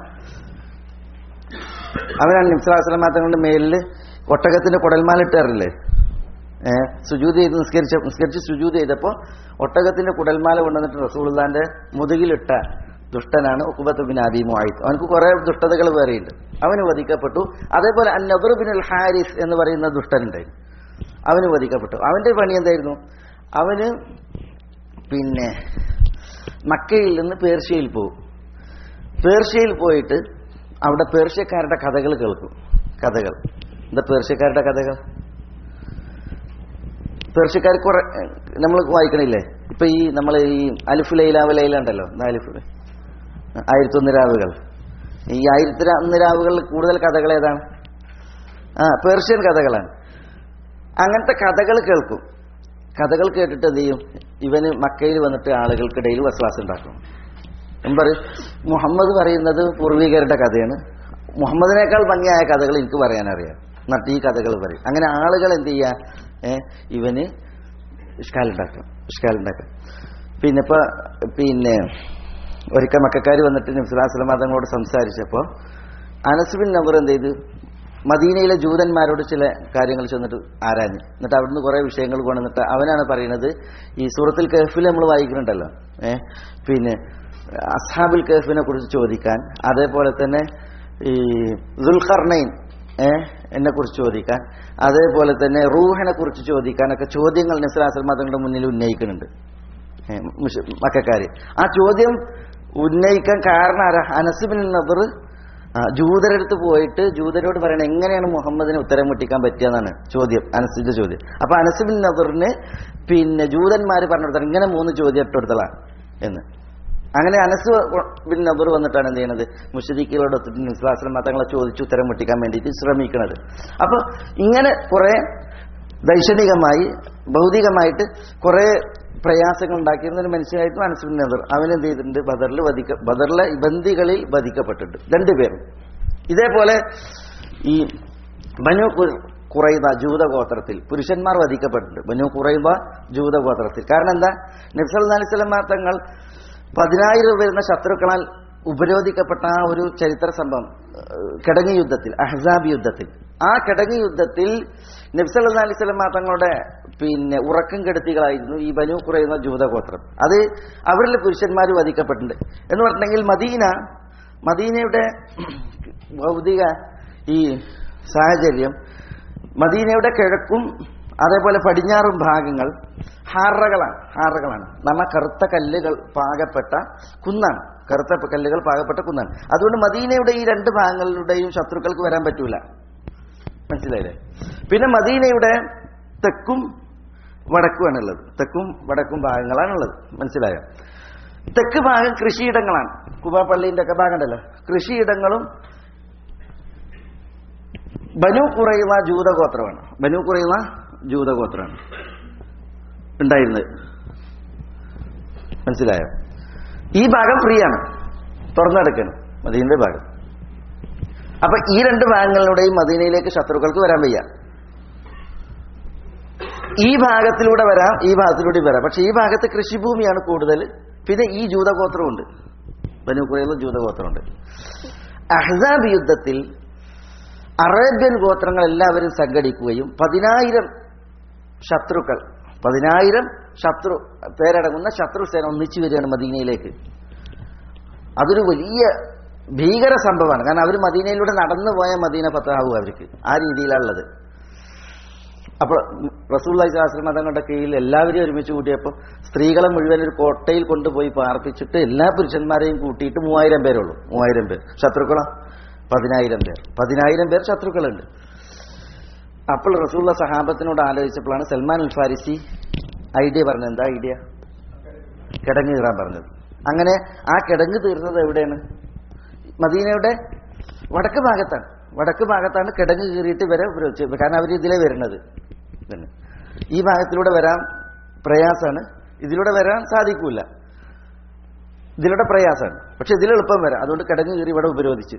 അവനാണ് നിംസ്ലാസ്ലം തങ്ങളുടെ മേലിൽ ഒട്ടകത്തിന്റെ കുടൽമാലിട്ടാറില്ലേ ഏഹ് സുജൂത് ചെയ്ത് നിസ്കരിച്ച നിസ്കരിച്ച് സുജൂത് ചെയ്തപ്പോൾ ഒട്ടകത്തിന്റെ കുടൽമാല കൊണ്ടുവന്നിട്ട് റസൂൾദാന്റെ മുതുകിലിട്ട ദുഷ്ടനാണ് ഉക്കുബത്ത് ബിൻ അബി മുഹായിത്ത് അവനക്ക് കുറെ ദുഷ്ടതകൾ വേറെയുണ്ട് അവന് വധിക്കപ്പെട്ടു അതേപോലെ അന്നബർ ബിൻ അൽ ഹാരിസ് എന്ന് പറയുന്ന ദുഷ്ടനുണ്ടായിരുന്നു അവന് വധിക്കപ്പെട്ടു അവന്റെ പണി എന്തായിരുന്നു അവന് പിന്നെ മക്കയിൽ നിന്ന് പേർഷ്യയിൽ പോകും പേർഷ്യയിൽ പോയിട്ട് അവിടെ പേർഷ്യക്കാരുടെ കഥകൾ കേൾക്കും കഥകൾ എന്താ പേർഷ്യക്കാരുടെ കഥകൾ പേർഷ്യക്കാർ കുറെ നമ്മൾ വായിക്കണില്ലേ ഇപ്പൊ ഈ നമ്മൾ ഈ അലിഫ് ലൈലാവ് ലൈല ഉണ്ടല്ലോ എന്താ അലിഫ് ആയിരത്തി ഒന്ന് രാവുകൾ ഈ ആയിരത്തി ഒന്ന് രാവുകളിൽ കൂടുതൽ കഥകൾ ഏതാണ് ആ പേർഷ്യൻ കഥകളാണ് അങ്ങനത്തെ കഥകൾ കേൾക്കും കഥകൾ കേട്ടിട്ട് എന്ത് ചെയ്യും ഇവന് മക്കയിൽ വന്നിട്ട് ആളുകൾക്കിടയിൽ വസ്വാസം ഉണ്ടാക്കും ഞാൻ പറയും മുഹമ്മദ് പറയുന്നത് പൂർവികരുടെ കഥയാണ് മുഹമ്മദിനേക്കാൾ ഭംഗിയായ കഥകൾ എനിക്ക് പറയാനറിയാം എന്നിട്ട് ഈ കഥകൾ പറയും അങ്ങനെ ആളുകൾ എന്ത് ചെയ്യാ ഏ, ഇവന് ഇഷ്കാലുണ്ടാക്കും ഇഷ്കാലുണ്ടാക്കും പിന്നെ ഇപ്പൊ പിന്നെ ഒരിക്കൽ മക്കാർ വന്നിട്ട് നബ്സുലാസ്ലം തങ്ങളോട് സംസാരിച്ചപ്പോൾ അനസുബിൻ നബർ എന്ത് ചെയ്തു മദീനയിലെ ജൂതന്മാരോട് ചില കാര്യങ്ങൾ ചെന്നിട്ട് ആരാഞ്ഞു എന്നിട്ട് അവിടുന്ന് കുറെ വിഷയങ്ങൾ കൊണ്ടുവന്നിട്ട് അവനാണ് പറയുന്നത് ഈ സൂറത്തിൽ കഹഫിൽ നമ്മൾ വായിക്കുന്നുണ്ടല്ലോ ഏ പിന്നെ അസ്ഹാബുൽ കഹഫിനെ കുറിച്ച് ചോദിക്കാൻ അതേപോലെ തന്നെ ഈ ദുൽഖർണൈൻ ഏ എന്നെ കുറിച്ച് ചോദിക്കാൻ അതേപോലെ തന്നെ റൂഹിനെ കുറിച്ച് ചോദിക്കാനൊക്കെ ചോദ്യങ്ങൾ നസ്രാസൽ മതങ്ങളുടെ മുന്നിൽ ഉന്നയിക്കുന്നുണ്ട് ഏ, മുഷ- മക്കാര് ആ ചോദ്യം ഉന്നയിക്കാൻ കാരണം ആരാ അനസുബിൻ നദർ ജൂതരടുത്ത് പോയിട്ട് ജൂതരോട് പറയണത് എങ്ങനെയാണ് മുഹമ്മദിന് ഉത്തരം മുട്ടിക്കാൻ പറ്റിയെന്നാണ് ചോദ്യം അനസിന്റെ ചോദ്യം അപ്പൊ അനസുബിൻ നദറിന് പിന്നെ ജൂതന്മാര് പറഞ്ഞു കൊടുത്തത് ഇങ്ങനെ മൂന്ന് ചോദ്യം ഇട്ട് കൊടുത്തതാ എന്ന് അങ്ങനെ അനസ് ബിൻ നബർ വന്നിട്ടാണ് എന്ത് ചെയ്യണത് മുഷരിക്കുകളോട് നിസ്ലാസ്ലം മതങ്ങളെ ചോദിച്ച് ഉത്തരം മുട്ടിക്കാൻ വേണ്ടിയിട്ട് ശ്രമിക്കുന്നത് അപ്പൊ ഇങ്ങനെ കുറെ ദൈക്ഷണികമായി ഭൗതികമായിട്ട് കുറെ പ്രയാസങ്ങൾ ഉണ്ടാക്കിയിരുന്ന ഒരു മനുഷ്യനായിട്ട് അനസ് ബിൻ നബർ അവൻ എന്ത് ചെയ്തിട്ടുണ്ട് ബദറിൽ വധിക്ക ബദറിലെ ബന്ദികളിൽ വധിക്കപ്പെട്ടിട്ടുണ്ട് രണ്ടുപേരും ഇതേപോലെ ഈ ബനു കു- കുറൈബ ജൂതഗോത്രത്തിൽ പുരുഷന്മാർ വധിക്കപ്പെട്ടിട്ടുണ്ട് ബനു കുറൈബ ജൂതഗോത്രത്തിൽ കാരണം എന്താ നബ്സൽ അലിസ്ലം തങ്ങൾ പതിനായിരം വരുന്ന ശത്രുക്കളാൽ ഉപരോധിക്കപ്പെട്ട ആ ഒരു ചരിത്ര സംഭവം ഏഹ്, കിടങ്ങ് യുദ്ധത്തിൽ അഹ്സാബ് യുദ്ധത്തിൽ ആ കിടങ്ങ് യുദ്ധത്തിൽ നബ്സൽ അലിസ്ലം തങ്ങളുടെ പിന്നെ ഉറക്കം കെടുത്തികളായിരുന്നു ഈ ബനു കുറയുന്ന ജൂതഗോത്രം അത് അവരിൽ പുരുഷന്മാർ വധിക്കപ്പെട്ടിട്ടുണ്ട് എന്ന് പറഞ്ഞിട്ടുണ്ടെങ്കിൽ മദീന മദീനയുടെ ഭൗതിക ഈ സാഹചര്യം മദീനയുടെ കിഴക്കും അതേപോലെ പടിഞ്ഞാറും ഭാഗങ്ങൾ ഹാറകളാണ് ഹാറകളാണ് നമ്മ കറുത്ത കല്ലുകൾ പാകപ്പെട്ട കുന്നാണ് കറുത്ത കല്ലുകൾ പാകപ്പെട്ട കുന്നാണ് അതുകൊണ്ട് മദീനയുടെ ഈ രണ്ട് ഭാഗങ്ങളുടെയും ശത്രുക്കൾക്ക് വരാൻ പറ്റൂല മനസ്സിലായില്ലേ പിന്നെ മദീനയുടെ തെക്കും വടക്കുമാണുള്ളത് തെക്കും വടക്കും ഭാഗങ്ങളാണുള്ളത് മനസ്സിലായോ തെക്ക് ഭാഗം കൃഷിയിടങ്ങളാണ് കുബ പള്ളീന്റെ ഒക്കെ ഭാഗം ഉണ്ടല്ലോ കൃഷിയിടങ്ങളും ബനു കുറയുന്ന ജൂതഗോത്രമാണ് ബനു കുറയുന്ന ജൂതഗോത്രമാണ് ഉണ്ടായിരുന്നത് മനസ്സിലായോ ഈ ഭാഗം ഫ്രീ ആണ് തുറന്നെടുക്കണം മദീനയുടെ ഭാഗം അപ്പൊ ഈ രണ്ട് ഭാഗങ്ങളിലൂടെയും മദീനയിലേക്ക് ശത്രുക്കൾക്ക് വരാൻ വയ്യ ഈ ഭാഗത്തിലൂടെ വരാം ഈ ഭാഗത്തിലൂടെ വരാം പക്ഷെ ഈ ഭാഗത്ത് കൃഷിഭൂമിയാണ് കൂടുതൽ പിന്നെ ഈ ജൂതഗോത്രമുണ്ട് ബനുക്കുറയുള്ള ജൂതഗോത്രമുണ്ട് അഹ്സാബ് യുദ്ധത്തിൽ അറേബ്യൻ ഗോത്രങ്ങൾ എല്ലാവരും സംഘടിക്കുകയും പതിനായിരം ശത്രുക്കൾ പതിനായിരം ശത്രു പേരടങ്ങുന്ന ശത്രുസേന ഒന്നിച്ചു വരികയാണ് മദീനയിലേക്ക് അതൊരു വലിയ ഭീകര സംഭവമാണ് കാരണം അവർ മദീനയിലൂടെ നടന്നു പോയ മദീന പത്താവും അവർക്ക് ആ രീതിയിലുള്ളത് അപ്പോൾ റസൂള്ളി ശാസ്ത്രം തങ്ങളുടെ കീഴിൽ എല്ലാവരും ഒരുമിച്ച് കൂട്ടിയപ്പോൾ സ്ത്രീകളെ മുഴുവൻ ഒരു കോട്ടയിൽ കൊണ്ടുപോയി പാർപ്പിച്ചിട്ട് എല്ലാ പുരുഷന്മാരെയും കൂട്ടിയിട്ട് മൂവായിരം പേരുള്ളൂ മൂവായിരം പേർ ശത്രുക്കളോ പതിനായിരം പേർ പതിനായിരം പേർ ശത്രുക്കളുണ്ട് അപ്പോൾ റസൂള്ള സഹാബത്തിനോട് ആലോചിച്ചപ്പോഴാണ് സൽമാൻ അൽ ഫാരിസി ഐഡിയ പറഞ്ഞത് എന്താ ഐഡിയ കിടങ്ങ് കീറാൻ പറഞ്ഞത് അങ്ങനെ ആ കിടങ്ങ് തീർന്നത് എവിടെയാണ് മദീനയുടെ വടക്ക് ഭാഗത്താണ് വടക്ക് ഭാഗത്താണ് കിടങ്ങ് കീറിയിട്ട് വരെ ഉപയോഗിച്ചത് കാരണം അവർ ഇതിലേ വരുന്നത് തന്നെ ഈ ഭാഗത്തിലൂടെ വരാൻ പ്രയാസമാണ് ഇതിലൂടെ വരാൻ സാധിക്കൂല ഇതിലൂടെ പ്രയാസമാണ് പക്ഷെ ഇതിൽ എളുപ്പം വരാം അതുകൊണ്ട് കിടങ്ങ് കീറി ഇവിടെ ഉപരോധിച്ച്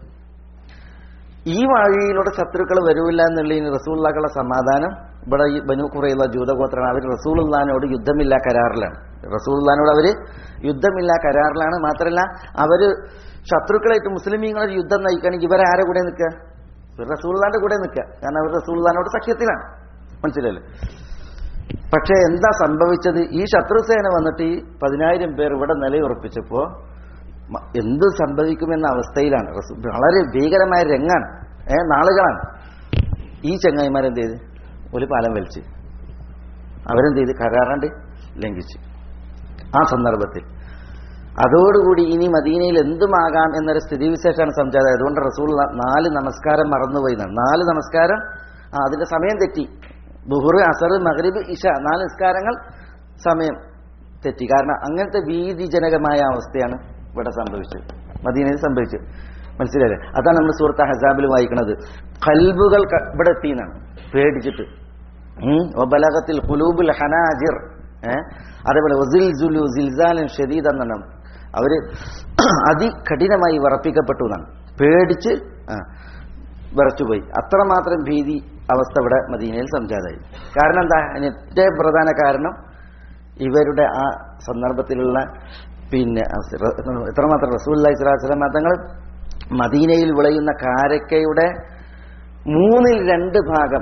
ഈ വഴിയിലൂടെ ശത്രുക്കൾ വരൂല്ല എന്നുള്ളതിന് റസൂള്ളാക്കളുടെ സമാധാനം ഇവിടെ ഈ ബനു കുറയുള്ള ജൂതഗോത്രമാണ് അവർ റസൂൽദാനോട് യുദ്ധമില്ല കരാറിലാണ് റസൂൽദാനോട് അവർ യുദ്ധമില്ല കരാറിലാണ് മാത്രമല്ല അവര് ശത്രുക്കളായിട്ട് മുസ്ലിമീങ്ങളെ യുദ്ധം നയിക്കുകയാണെങ്കിൽ ഇവരാരെ കൂടെ നിൽക്കുക റസൂൽദാന്റെ കൂടെ നിൽക്കുക കാരണം അവർ റസൂൽദാനോട് സഖ്യത്തിലാണ് മനസ്സിലല്ലേ പക്ഷെ എന്താ സംഭവിച്ചത് ഈ ശത്രുസേന വന്നിട്ട് ഈ പതിനായിരം പേർ ഇവിടെ നിലയുറപ്പിച്ചപ്പോ മ- എന്ത് സംഭവിക്കുമെന്ന അവസ്ഥയിലാണ് റസൂ- വളരെ ഭീകരമായ രംഗാണ് ഏ നാളുകളാണ് ഈ ചങ്ങായിമാരെന്ത് ചെയ്ത് ഒരു പാലം വലിച്ച് അവരെന്ത് ചെയ്ത് കരാറാണ്ട് ലംഘിച്ചു ആ സന്ദർഭത്തിൽ അതോടുകൂടി ഇനി മദീനയിൽ എന്തുമാകാം എന്നൊരു സ്ഥിതിവിശേഷമാണ് സംജാതം അതുകൊണ്ട് റസൂൾ ന- നാല് നമസ്കാരം മറന്നുപോയി എന്നാണ് നാല് നമസ്കാരം ആ, അതിന്റെ സമയം തെറ്റി ബുഹുർ അസർ മഗ്രിബ് ഇഷ നാല് നിസ്കാരങ്ങൾ സമയം തെറ്റി കാരണം അങ്ങനത്തെ ഭീതിജനകമായ അവസ്ഥയാണ് ഇവിടെ സംഭവിച്ചത് മദീനയിൽ സംഭവിച്ചത് മനസ്സിലായില്ലേ അതാണ് നമ്മൾ സുഹൃത്ത് ഹസാബിൽ വായിക്കുന്നത് കൽബുകൾ ക- ഇവിടെ എത്തിയെന്നാണ് പേടിച്ചിട്ട് ഉം. വബലഗത്തിൽ ഖുലൂബുൽ ഹനാജിർ ഏ? അതേപോലെ വസിൽസുലു സിൽസാലൻ ഷദീദ് എന്നാണ് അവര് അതികഠിനമായി വിറപ്പിക്കപ്പെട്ടു എന്നാണ് പേടിച്ച് ആ, വിറച്ചുപോയി അത്രമാത്രം ഭീതി അവസ്ഥ ഇവിടെ മദീനയിൽ സംജാതമായി കാരണം എന്താ അതിന് ഏറ്റവും പ്രധാന കാരണം ഇവരുടെ ആ സന്ദർഭത്തിലുള്ള പിന്നെ അസ് റ- എത്രമാത്രം റസൂല്ലി സ്വലാസ്ലം തങ്ങൾ മദീനയിൽ വിളയുന്ന കാരക്കയുടെ മൂന്നിൽ രണ്ട് ഭാഗം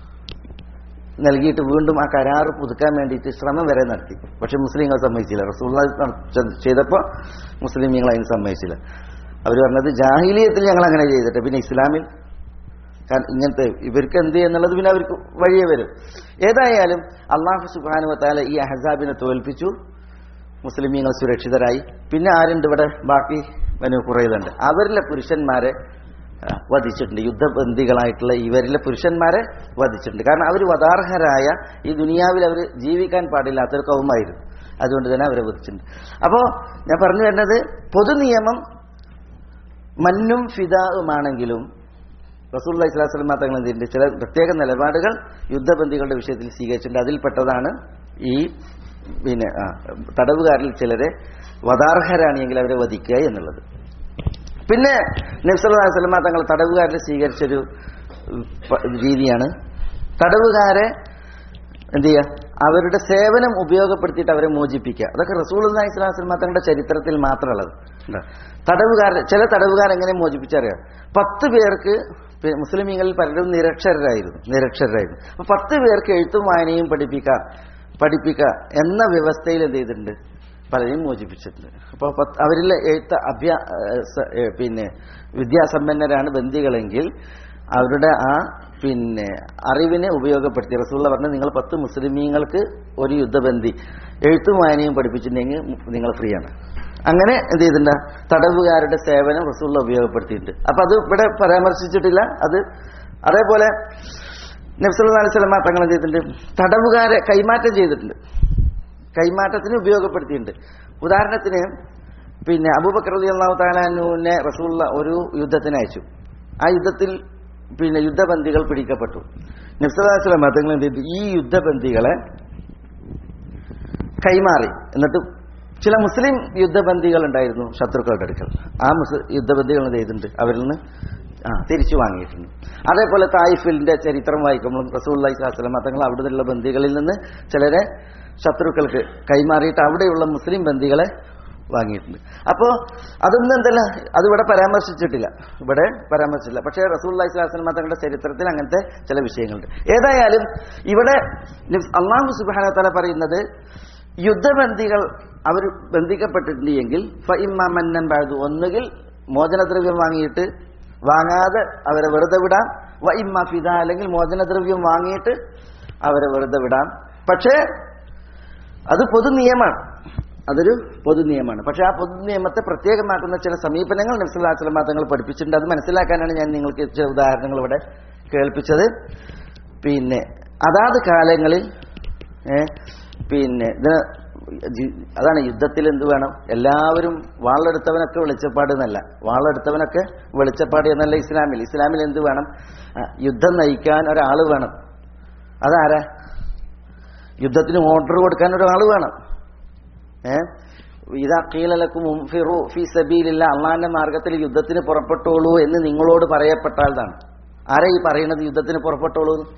നൽകിയിട്ട് വീണ്ടും ആ കരാറ് പുതുക്കാൻ വേണ്ടിയിട്ട് ശ്രമം വരെ നടത്തി പക്ഷെ മുസ്ലിങ്ങൾ സമ്മതിച്ചില്ല റസൂള്ള ചെയ്തപ്പോൾ മുസ്ലിമീങ്ങൾ അതിന് സമ്മതിച്ചില്ല അവർ പറഞ്ഞത് ജാഹിലിയത്തിൽ ഞങ്ങൾ അങ്ങനെ ചെയ്തിട്ട് പിന്നെ ഇസ്ലാമിൽ കാരണം ഇങ്ങനത്തെ ഇവർക്ക് എന്ത് എന്നുള്ളത് പിന്നെ അവർക്ക് വഴിയേ വരും ഏതായാലും അള്ളാഹു സുബാനുവത്താല ഈ അഹസാബിനെ തോൽപ്പിച്ചു മുസ്ലിമീങ്ങൾ സുരക്ഷിതരായി പിന്നെ ആരുണ്ട് ഇവിടെ ബാക്കി വനു കുറയിലുണ്ട് അവരിലെ പുരുഷന്മാരെ ആ, വധിച്ചിട്ടുണ്ട് യുദ്ധബന്ദികളായിട്ടുള്ള ഇവരിലെ പുരുഷന്മാരെ വധിച്ചിട്ടുണ്ട് കാരണം അവർ വധാർഹരായ ഈ ദുനിയാവിൽ അവർ ജീവിക്കാൻ പാടില്ലാത്തൊരു കൗമായിരുന്നു അതുകൊണ്ട് തന്നെ അവരെ വധിച്ചിട്ടുണ്ട് അപ്പോൾ ഞാൻ പറഞ്ഞു വരുന്നത് പൊതു നിയമം മന്നും ഫിദാവുമാണെങ്കിലും റസൂൽ ഇസ്ലാസ്ലം തങ്ങൾ എന്തിന്റെ ചില പ്രത്യേക നിലപാടുകൾ യുദ്ധബന്ദികളുടെ വിഷയത്തിൽ സ്വീകരിച്ചിട്ടുണ്ട് അതിൽപ്പെട്ടതാണ് ഈ പിന്നെ ആ, തടവുകാരിൽ ചിലരെ വധാർഹരാണെങ്കിൽ അവരെ വധിക്കുക എന്നുള്ളത് പിന്നെ നബ്സല്ലാസ്ലമ തങ്ങൾ തടവുകാരെ സ്വീകരിച്ചൊരു ഉം, പ- രീതിയാണ് തടവുകാരെ എന്ത് ചെയ്യുക അവരുടെ സേവനം ഉപയോഗപ്പെടുത്തിയിട്ട് അവരെ മോചിപ്പിക്കുക അതൊക്കെ റസൂൽ ഇസ്ലാസ്ലമ തങ്ങളുടെ ചരിത്രത്തിൽ മാത്രമുള്ളത് ഉണ്ടോ? തടവുകാർ ചില തടവുകാർ എങ്ങനെ മോചിപ്പിച്ചറിയാം പത്ത് പേർക്ക് പി- മുസ്ലിമീങ്ങളിൽ പലരും നിരക്ഷരരായിരുന്നു നിരക്ഷരരായിരുന്നു അപ്പൊ പത്ത് പേർക്ക് എഴുത്തും വായനയും പഠിപ്പിക്കുക പഠിപ്പിക്കുക എന്ന വ്യവസ്ഥയിൽ എന്ത് ചെയ്തിട്ടുണ്ട് പലരെയും മോചിപ്പിച്ചിട്ടുണ്ട് അപ്പോൾ അവരിൽ എഴുത്ത അഭ്യാ ഏഹ് സ- ഏഹ് പിന്നെ വിദ്യാസമ്പന്നരാണ് ബന്ദികളെങ്കിൽ അവരുടെ ആ പിന്നെ അറിവിനെ ഉപയോഗപ്പെടുത്തി റസൂള്ള പറഞ്ഞു നിങ്ങൾ പത്ത് മുസ്ലിമീങ്ങൾക്ക് ഒരു യുദ്ധബന്ധി എഴുത്തും വായനയും പഠിപ്പിച്ചിട്ടുണ്ടെങ്കിൽ നിങ്ങൾ ഫ്രീ ആണ് അങ്ങനെ എന്ത് ചെയ്തിട്ടുണ്ട് തടവുകാരുടെ സേവനം റസൂള്ള ഉപയോഗപ്പെടുത്തിയിട്ടുണ്ട് അപ്പൊ അത് ഇവിടെ പരാമർശിച്ചിട്ടില്ല അത് അതേപോലെ നബ്സല്ലാ അലൈഹി സ്വലമ തങ്ങൾ എന്ത് ചെയ്തിട്ടുണ്ട് തടവുകാരെ കൈമാറ്റം ചെയ്തിട്ടുണ്ട് കൈമാറ്റത്തിന് ഉപയോഗപ്പെടുത്തിയിട്ടുണ്ട് ഉദാഹരണത്തിന് പിന്നെ അബൂബക്കർ അലി അള്ളാഹു താലാനുവിനെ റസൂള്ള ഒരു യുദ്ധത്തിന് അയച്ചു ആ യുദ്ധത്തിൽ പിന്നെ യുദ്ധബന്ദികൾ പിടിക്കപ്പെട്ടു നബ്സലാസ്ലാം തങ്ങൾ എന്ത് ചെയ്തു ഈ യുദ്ധബന്ദികളെ കൈമാറി എന്നിട്ട് ചില മുസ്ലിം യുദ്ധബന്ദികൾ ഉണ്ടായിരുന്നു ശത്രുക്കളുടെ അടുക്കൽ ആ മുസ് യുദ്ധബന്ദികൾ എന്ത് ചെയ്തിട്ടുണ്ട് അവരിൽ നിന്ന് ആ തിരിച്ചു വാങ്ങിയിട്ടുണ്ട് അതേപോലെ തായിഫിലിന്റെ ചരിത്രം വായിക്കുമ്പോൾ റസൂൽ അലൈഹി തങ്ങൾ അവിടെയുള്ള ബന്ദികളിൽ നിന്ന് ചിലരെ ശത്രുക്കൾക്ക് കൈമാറിയിട്ട് അവിടെയുള്ള മുസ്ലിം ബന്ദികളെ വാങ്ങിയിട്ടുണ്ട് അപ്പോൾ അതൊന്നും എന്തല്ല അതിവിടെ പരാമർശിച്ചിട്ടില്ല ഇവിടെ പരാമർശിച്ചില്ല പക്ഷേ റസൂൽ അലൈഹി തങ്ങളുടെ ചരിത്രത്തിൽ അങ്ങനത്തെ ചില വിഷയങ്ങളുണ്ട് ഏതായാലും ഇവിടെ അള്ളാഹു സുബാന തല പറയുന്നത് യുദ്ധബന്ദികൾ അവർ ബന്ധിക്കപ്പെട്ടിട്ടുണ്ട് എങ്കിൽ ഫഇമ്മന്നൻ ബാദു ഒന്നുകിൽ മോചനദ്രവ്യം വാങ്ങിയിട്ട് വാങ്ങാതെ അവരെ വെറുതെ വിടാം വ ഇമ്മ ഫിദ അല്ലെങ്കിൽ മോചനദ്രവ്യം വാങ്ങിയിട്ട് അവരെ വെറുതെ വിടാം പക്ഷേ അത് പൊതു നിയമമാണ് അതൊരു പൊതു നിയമമാണ് പക്ഷെ ആ പൊതു നിയമത്തെ പ്രത്യേകമാക്കുന്ന ചില സമീപനങ്ങൾ നബ്സുല്ലാസ്ലമ തങ്ങൾ പഠിപ്പിച്ചിട്ടുണ്ട് അത് മനസ്സിലാക്കാനാണ് ഞാൻ നിങ്ങൾക്ക് ചില ഉദാഹരണങ്ങൾ ഇവിടെ കേൾപ്പിച്ചത് പിന്നെ അതാത് കാലങ്ങളിൽ ഏ, പിന്നെ ഇതിന് ജി- അതാണ് യുദ്ധത്തിൽ എന്ത് വേണം എല്ലാവരും വാളെടുത്തവനൊക്കെ വെളിച്ചപ്പാട് എന്നല്ല വാളെടുത്തവനൊക്കെ വെളിച്ചപ്പാട് എന്നല്ല ഇസ്ലാമിൽ ഇസ്ലാമിൽ എന്ത് വേണം ആ, യുദ്ധം നയിക്കാൻ ഒരാൾ വേണം അതാരാ യുദ്ധത്തിന് ഓർഡർ കൊടുക്കാൻ ഒരാൾ വേണം ഏ ഇതാ കീലലക്കും ഫിറു ഫി സബീലില്ല അള്ളാന്റെ മാർഗത്തിൽ യുദ്ധത്തിന് പുറപ്പെട്ടോളൂ എന്ന് നിങ്ങളോട് പറയപ്പെട്ടാൽതാണ് ആരാ ഈ പറയുന്നത് യുദ്ധത്തിന് പുറപ്പെട്ടോളൂ എന്ന്?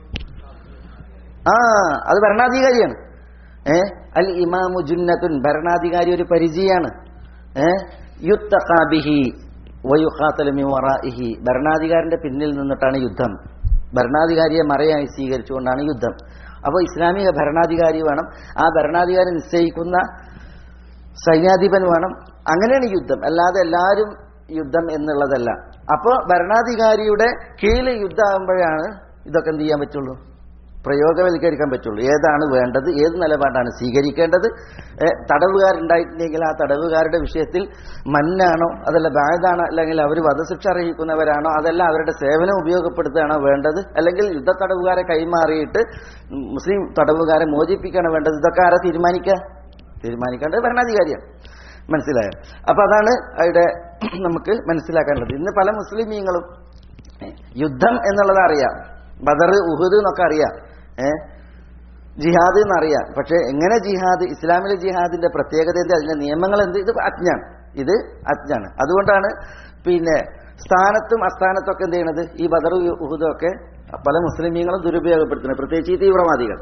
ആ അത് ഭരണാധികാരിയാണ് ഏ അൽ ഇമാമു ജുന്നത്തുൻ ഭരണാധികാരി ഒരു പരിചയാണ് ഏ യുത്തഖാബിഹി വയുഖാത്തലമി വറാഇഹി ഭരണാധികാരിന്റെ പിന്നിൽ നിന്നിട്ടാണ് യുദ്ധം ഭരണാധികാരിയെ മറയായി സ്വീകരിച്ചുകൊണ്ടാണ് യുദ്ധം അപ്പോൾ ഇസ്ലാമിക ഭരണാധികാരി വേണം ആ ഭരണാധികാരി നിശ്ചയിക്കുന്ന സൈന്യാധിപൻ വേണം അങ്ങനെയാണ് യുദ്ധം അല്ലാതെ എല്ലാവരും യുദ്ധം എന്നുള്ളതല്ല അപ്പോൾ ഭരണാധികാരിയുടെ കീഴിൽ യുദ്ധമാകുമ്പോഴാണ് ഇതൊക്കെ എന്ത് ചെയ്യാൻ പറ്റുള്ളൂ പ്രയോഗവൽക്കരിക്കാൻ പറ്റുള്ളൂ ഏതാണ് വേണ്ടത് ഏത് നിലപാടാണ് സ്വീകരിക്കേണ്ടത് ഏ, തടവുകാരുണ്ടായിട്ടുണ്ടെങ്കിൽ ആ തടവുകാരുടെ വിഷയത്തിൽ മന്നാണോ അതല്ല ബാധാണോ അല്ലെങ്കിൽ അവർ വധശിക്ഷ അർഹിക്കുന്നവരാണോ അതല്ല അവരുടെ സേവനം ഉപയോഗപ്പെടുത്തുകയാണോ വേണ്ടത് അല്ലെങ്കിൽ യുദ്ധ തടവുകാരെ കൈമാറിയിട്ട് മുസ്ലിം തടവുകാരെ മോചിപ്പിക്കുകയാണോ വേണ്ടത് ഇതൊക്കെ ആരാ തീരുമാനിക്കുക തീരുമാനിക്കേണ്ടത് ഭരണാധികാരിയാണ് മനസ്സിലായോ അപ്പൊ അതാണ് അവിടെ നമുക്ക് മനസ്സിലാക്കാനുള്ളത് ഇന്ന് പല മുസ്ലിമീങ്ങളും യുദ്ധം എന്നുള്ളത് അറിയാം ബദർ ഉഹുദ് എന്നൊക്കെ അറിയാം ഏ ജിഹാദ് എന്നറിയാം പക്ഷെ എങ്ങനെ ജിഹാദ് ഇസ്ലാമിലെ ജിഹാദിന്റെ പ്രത്യേകത എന്ത് അതിന്റെ നിയമങ്ങൾ എന്ത് ഇത് അജ്ഞാണ് ഇത് അജ്ഞാണ് അതുകൊണ്ടാണ് പിന്നെ സ്ഥാനത്തും അസ്ഥാനത്തും ഒക്കെ എന്ത് ചെയ്യണത് ഈ ബദർ ഉഹുദും ഒക്കെ പല മുസ്ലിമീങ്ങളും ദുരുപയോഗപ്പെടുത്തുന്നത് പ്രത്യേകിച്ച് ഈ തീവ്രവാദികൾ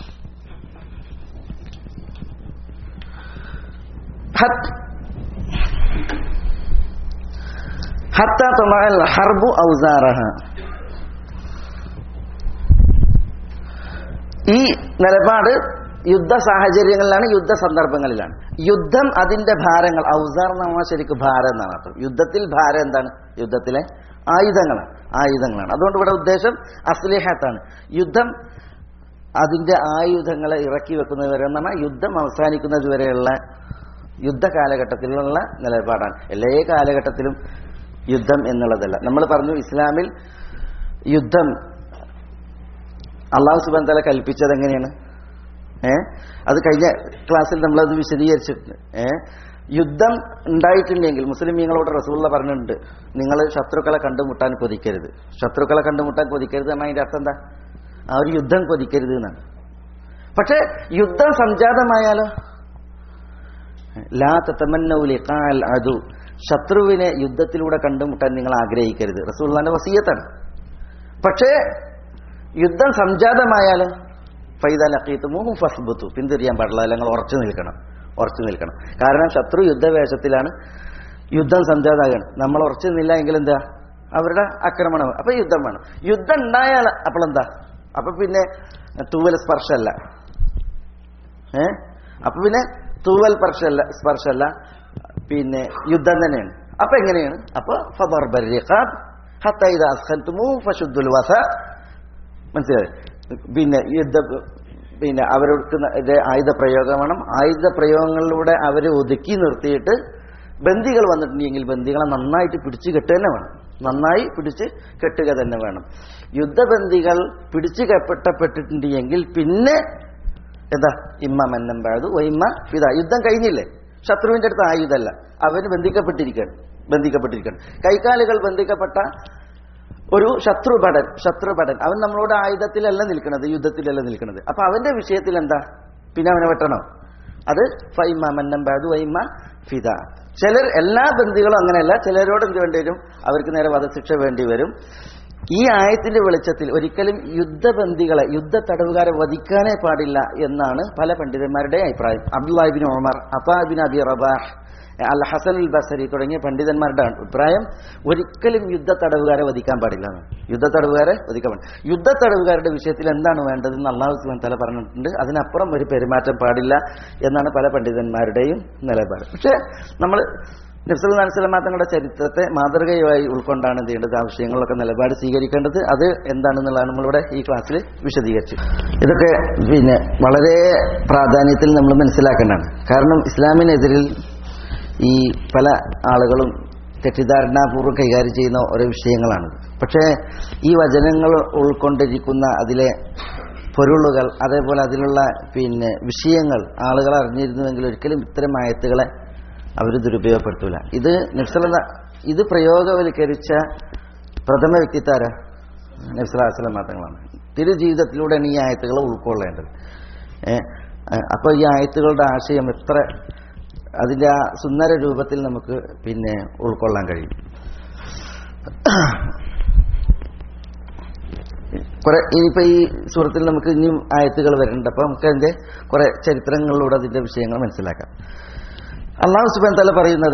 ഹത്ത് ഹത്ത തൊമാൽ ഹർബു ഔസാറഹ ഈ നിലപാട് യുദ്ധ സാഹചര്യങ്ങളിലാണ് യുദ്ധ സന്ദർഭങ്ങളിലാണ് യുദ്ധം അതിന്റെ ഭാരങ്ങൾ ഔസാർ എന്ന് പറഞ്ഞാൽ ശരിക്കും ഭാരം എന്നാണ് അർത്ഥം യുദ്ധത്തിൽ ഭാരം എന്താണ് യുദ്ധത്തിലെ ആയുധങ്ങളാണ് ആയുധങ്ങളാണ് അതുകൊണ്ട് ഇവിടെ ഉദ്ദേശം അസ്ലിഹത്താണ് യുദ്ധം അതിന്റെ ആയുധങ്ങളെ ഇറക്കി വെക്കുന്നത് വരെ എന്ന് പറഞ്ഞാൽ യുദ്ധം അവസാനിക്കുന്നത് വരെയുള്ള യുദ്ധ കാലഘട്ടത്തിലുള്ള നിലപാടാണ് എല്ലാ കാലഘട്ടത്തിലും യുദ്ധം എന്നുള്ളതല്ല നമ്മൾ പറഞ്ഞു ഇസ്ലാമിൽ യുദ്ധം അള്ളാഹു സുബാൻ തല കൽപ്പിച്ചത് എങ്ങനെയാണ് ഏ അത് കഴിഞ്ഞ ക്ലാസ്സിൽ നമ്മളത് വിശദീകരിച്ചിട്ടുണ്ട് ഏ യുദ്ധം ഉണ്ടായിട്ടുണ്ടെങ്കിൽ മുസ്ലിമീങ്ങളോട് റസൂള്ള പറഞ്ഞിട്ടുണ്ട് നിങ്ങൾ ശത്രുക്കളെ കണ്ടുമുട്ടാൻ കൊതിക്കരുത് ശത്രുക്കളെ കണ്ടുമുട്ടാൻ കൊതിക്കരുത് എന്നാൽ അതിന്റെ അർത്ഥം എന്താ ആ ഒരു യുദ്ധം കൊതിക്കരുത് എന്നാണ് പക്ഷെ യുദ്ധം സംജാതമായാലോ ലാ തത്തമന്നൗലിഖാൽ അതു ശത്രുവിനെ യുദ്ധത്തിലൂടെ കണ്ടുമുട്ടാൻ നിങ്ങൾ ആഗ്രഹിക്കരുത് റസൂള്ളാന്റെ വസീയത്താണ് പക്ഷേ യുദ്ധം സംജാതമായാൽ ഫൈദ ലക്കീത്തുമൂഹും ഫസ്ബുത്തു പിന്തിരിയാൻ പാടില്ല അല്ലെങ്കിൽ ഉറച്ചു നിൽക്കണം ഉറച്ചു നിൽക്കണം കാരണം ശത്രു യുദ്ധവേഷത്തിലാണ് യുദ്ധം സംജാതമാകണം നമ്മൾ ഉറച്ചു നിന്നില്ല എങ്കിൽ എന്താ അവരുടെ ആക്രമണം അപ്പൊ യുദ്ധം വേണം യുദ്ധം ഉണ്ടായാൽ അപ്പോഴെന്താ അപ്പൊ പിന്നെ തൂവൽ സ്പർശമല്ല ഏ അപ്പൊ പിന്നെ തൂവൽ സ്പർശമല്ല സ്പർശമല്ല പിന്നെ യുദ്ധം തന്നെയാണ് അപ്പൊ എങ്ങനെയാണ് അപ്പൊ ഫദർബർ റിഖാബ് ഹത്ത ഇദാ അസ്ഖൽതുമൂ ഫശുദ്ദുൽ വസ മനസ്സിലായി പിന്നെ യുദ്ധ പിന്നെ അവർക്ക് ഇത് ആയുധ പ്രയോഗം വേണം ആയുധ പ്രയോഗങ്ങളിലൂടെ അവരെ ഒതുക്കി നിർത്തിയിട്ട് ബന്ദികൾ വന്നിട്ടുണ്ടെങ്കിൽ ബന്ദികളെ നന്നായിട്ട് പിടിച്ചു കെട്ടുക തന്നെ വേണം നന്നായി പിടിച്ച് കെട്ടുക തന്നെ വേണം യുദ്ധബന്ദികൾ പിടിച്ചു കെട്ടപ്പെട്ടിട്ടുണ്ടെങ്കിൽ പിന്നെ എന്താ ഇമ്മ മെന്നമ്പാഴത് ഒയിമ്മ ഫിദ യുദ്ധം കഴിഞ്ഞില്ലേ ശത്രുവിന്റെ അടുത്ത് ആയുധമല്ല അവന് ബന്ധിക്കപ്പെട്ടിരിക്കുകയാണ് ബന്ധിക്കപ്പെട്ടിരിക്കുകയാണ് കൈകാലുകൾ ബന്ധിക്കപ്പെട്ട ഒരു ശത്രുഭടൻ ശത്രുഭടൻ അവൻ നമ്മളോട് ആയുധത്തിലല്ല നിൽക്കുന്നത് യുദ്ധത്തിലല്ല നിൽക്കുന്നത് അപ്പൊ അവന്റെ വിഷയത്തിൽ എന്താ പിന്നെ അവനെ വെട്ടണോ അത് ഫൈമ മന്നമ്പാദു വൈമ ഫിദ ചിലർ എല്ലാ ബന്ധികളും അങ്ങനെയല്ല ചിലരോട് എന്ത് വേണ്ടി വരും അവർക്ക് നേരെ വധശിക്ഷ വേണ്ടി വരും ഈ ആയത്തിന്റെ വെളിച്ചത്തിൽ ഒരിക്കലും യുദ്ധബന്ധികളെ യുദ്ധ തടവുകാരെ വധിക്കാനേ പാടില്ല എന്നാണ് പല പണ്ഡിതന്മാരുടെ അഭിപ്രായം അബ്ദുല്ലാഹിബിൻ ഒമർ അത്താബിൻ അബി റബാഹ് അൽ ഹസൻ അൽ ബസരി തുടങ്ങിയ പണ്ഡിതന്മാരുടെ അഭിപ്രായം ഒരിക്കലും യുദ്ധ തടവുകാരെ വധിക്കാൻ പാടില്ല എന്നാണ് യുദ്ധ തടവുകാരെ വധിക്കാൻ പാടില്ല യുദ്ധ തടവുകാരുടെ വിഷയത്തിൽ എന്താണ് വേണ്ടതെന്ന് അള്ളാഹു സുബാൻ തല പറഞ്ഞിട്ടുണ്ട് അതിനപ്പുറം ഒരു പെരുമാറ്റം പാടില്ല എന്നാണ് പല പണ്ഡിതന്മാരുടെയും നിലപാട് പക്ഷേ നമ്മൾ നബ്സൽ നബ്സലമ തങ്ങളുടെ ചരിത്രത്തെ മാതൃകയായി ഉൾക്കൊണ്ടാണ് എന്ത് ചെയ്യേണ്ടത് ആ വിഷയങ്ങളിലൊക്കെ നിലപാട് സ്വീകരിക്കേണ്ടത് അത് എന്താണെന്നുള്ളതാണ് നമ്മളിവിടെ ഈ ക്ലാസ്സിൽ വിശദീകരിച്ചു ഇതൊക്കെ പിന്നെ വളരെ പ്രാധാന്യത്തിൽ നമ്മൾ മനസ്സിലാക്കേണ്ടതാണ് കാരണം ഇസ്ലാമിനെതിരിൽ ഈ പല ആളുകളും തെറ്റിദ്ധാരണാപൂർവ്വം കൈകാര്യം ചെയ്യുന്ന ഓരോ വിഷയങ്ങളാണ് പക്ഷേ ഈ വചനങ്ങൾ ഉൾക്കൊണ്ടിരിക്കുന്ന അതിലെ പൊരുളുകൾ അതേപോലെ അതിലുള്ള പിന്നെ വിഷയങ്ങൾ ആളുകൾ അറിഞ്ഞിരുന്നുവെങ്കിൽ ഒരിക്കലും ഇത്തരം ആയത്തുകളെ അവർ ദുരുപയോഗപ്പെടുത്തൂല ഇത് നബ്സല ഇത് പ്രയോഗവൽക്കരിച്ച പ്രഥമ വ്യക്തിത്വാര നബ്സലാസ്ലം മാത്രങ്ങളാണ് തിരു ജീവിതത്തിലൂടെയാണ് ഈ ആയത്തുകൾ ഉൾക്കൊള്ളേണ്ടത് അപ്പോൾ ഈ ആയത്തുകളുടെ ആശയം എത്ര അതിൻ്റെ ആ സുന്ദര രൂപത്തിൽ നമുക്ക് പിന്നെ ഉൾക്കൊള്ളാൻ കഴിയും കുറെ ഇനിയിപ്പോ ഈ സൂറത്തിൽ നമുക്ക് ഇനിയും ആയത്തുകൾ വരുന്നുണ്ട് അപ്പൊ നമുക്ക് അതിന്റെ കുറെ ചരിത്രങ്ങളിലൂടെ അതിന്റെ വിഷയങ്ങൾ മനസ്സിലാക്കാം അള്ളാഹു സുബാൻ തല പറയുന്നത്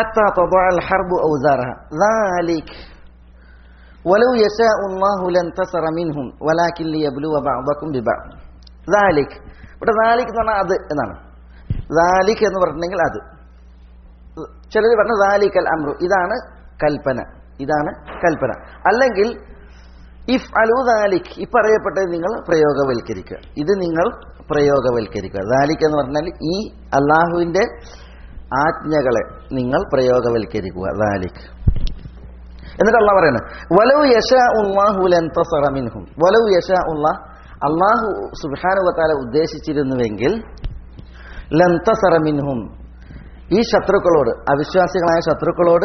ولو يشاء الله لانتصر منهم ولكن ليبلو بعضكم ببعض ذلك ഇവിടെ ذلك എന്ന് പറഞ്ഞാൽ അത് എന്നാണ് ذلك എന്ന് പറഞ്ഞിട്ടുണ്ടെങ്കിൽ അത് ചിലർ പറഞ്ഞ ذلك അമ്രു ഇതാണ് കൽപ്പന ഇതാണ് കൽപ്പന അല്ലെങ്കിൽ ഇഫ് അലു ദാലിക് ഈ പറയപ്പെട്ടത് നിങ്ങൾ പ്രയോഗവൽക്കരിക്കുക ഇത് നിങ്ങൾ പ്രയോഗവൽക്കരിക്കുക ദാലിക് എന്ന് പറഞ്ഞാൽ ഈ അള്ളാഹുവിന്റെ ആജ്ഞകളെ നിങ്ങൾ പ്രയോഗവൽക്കരിക്കുക ദാലിക് എന്നിട്ട് അള്ളാഹ് പറയുന്നത് വലൗ യശ ഉള്ളാഹുലൻഹും വലൗ യശ ഉള്ളാഹ് അള്ളാഹു സുബാനുവത്താല ഉദ്ദേശിച്ചിരുന്നുവെങ്കിൽ ലന്തസറ മിൻഹും ഈ ശത്രുക്കളോട് അവിശ്വാസികളായ ശത്രുക്കളോട്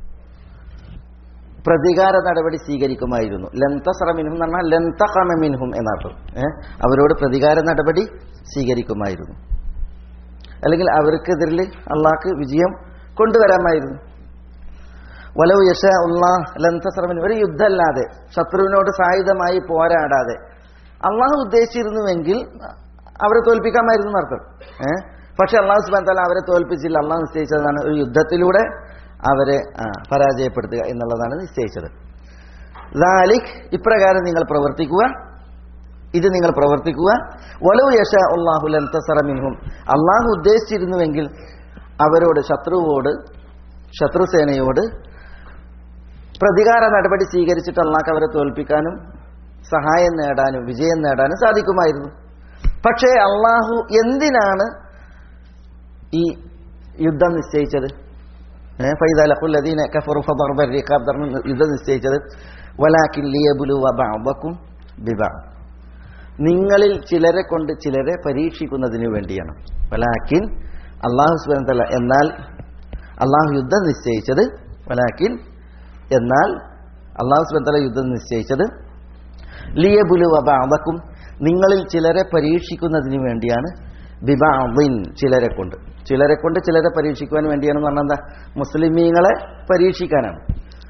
പ്രതികാര നടപടി സ്വീകരിക്കുമായിരുന്നു ലന്തസറ മിൻഹും എന്ന് പറഞ്ഞാൽ ലന്തഖമ മിൻഹും എന്നർത്ഥം ഏഹ് അവരോട് പ്രതികാര നടപടി സ്വീകരിക്കുമായിരുന്നു അല്ലെങ്കിൽ അവർക്കെതിരിൽ അള്ളാഹ്ക്ക് വിജയം കൊണ്ടുവരാമായിരുന്നു വലവ് യശ ഉള്ളാഹ് ലന്തസറമിന് ഒരു യുദ്ധമല്ലാതെ ശത്രുവിനോട് സായുധമായി പോരാടാതെ അള്ളാഹു ഉദ്ദേശിച്ചിരുന്നുവെങ്കിൽ അവരെ തോൽപ്പിക്കാമായിരുന്നു എന്നർത്ഥം ഏഹ് പക്ഷെ അള്ളാഹു സുബാൻ താല അവരെ തോൽപ്പിച്ചില്ല അള്ളാഹു നിശ്ചയിച്ചതാണ് ഒരു യുദ്ധത്തിലൂടെ അവരെ പരാജയപ്പെടുത്തുക എന്നുള്ളതാണ് നിശ്ചയിച്ചത് ലാലിഖ് ഇപ്രകാരം നിങ്ങൾ പ്രവർത്തിക്കുക ഇത് നിങ്ങൾ പ്രവർത്തിക്കുക വലവ് യശ അള്ളാഹു ലൻതസറ മിൻഹും അള്ളാഹു ഉദ്ദേശിച്ചിരുന്നുവെങ്കിൽ അവരോട് ശത്രുവോട് ശത്രുസേനയോട് പ്രതികാര നടപടി സ്വീകരിച്ചിട്ട് അള്ളാഹ് അവരെ തോൽപ്പിക്കാനും സഹായം നേടാനും വിജയം നേടാനും സാധിക്കുമായിരുന്നു പക്ഷേ അള്ളാഹു എന്തിനാണ് ഈ യുദ്ധം നിശ്ചയിച്ചത് ഏ, ഫൈദ ലഖുല്ലദീന കഫറു ഫദർബ റിഖാബ് എന്ന് യുദ്ധം നിശ്ചയിച്ചത് വലാകിൻ ലിയബ്ലുവ ബഅദക്കും ബിബഅദ് നിങ്ങളിൽ ചിലരെ കൊണ്ട് ചിലരെ പരീക്ഷിക്കുന്നതിന് വേണ്ടിയാണ് വലാക്കിൻ അള്ളാഹു സുബ്ഹാനഹു വ തആല എന്നാൽ അള്ളാഹു യുദ്ധം നിശ്ചയിച്ചത് വലാക്കിൻ എന്നാൽ അള്ളാഹു സുബ്ഹാനഹു വ തആല യുദ്ധം നിശ്ചയിച്ചത് ലിയബുലുവ ബഅദക്കും നിങ്ങളിൽ ചിലരെ പരീക്ഷിക്കുന്നതിന് വേണ്ടിയാണ് ബിബഅദിൻ ചിലരെ കൊണ്ട് ചിലരെ കൊണ്ട് ചിലരെ പരീക്ഷിക്കുവാൻ വേണ്ടിയാണെന്ന് പറഞ്ഞാൽ എന്താ മുസ്ലിമീങ്ങളെ പരീക്ഷിക്കാനാണ്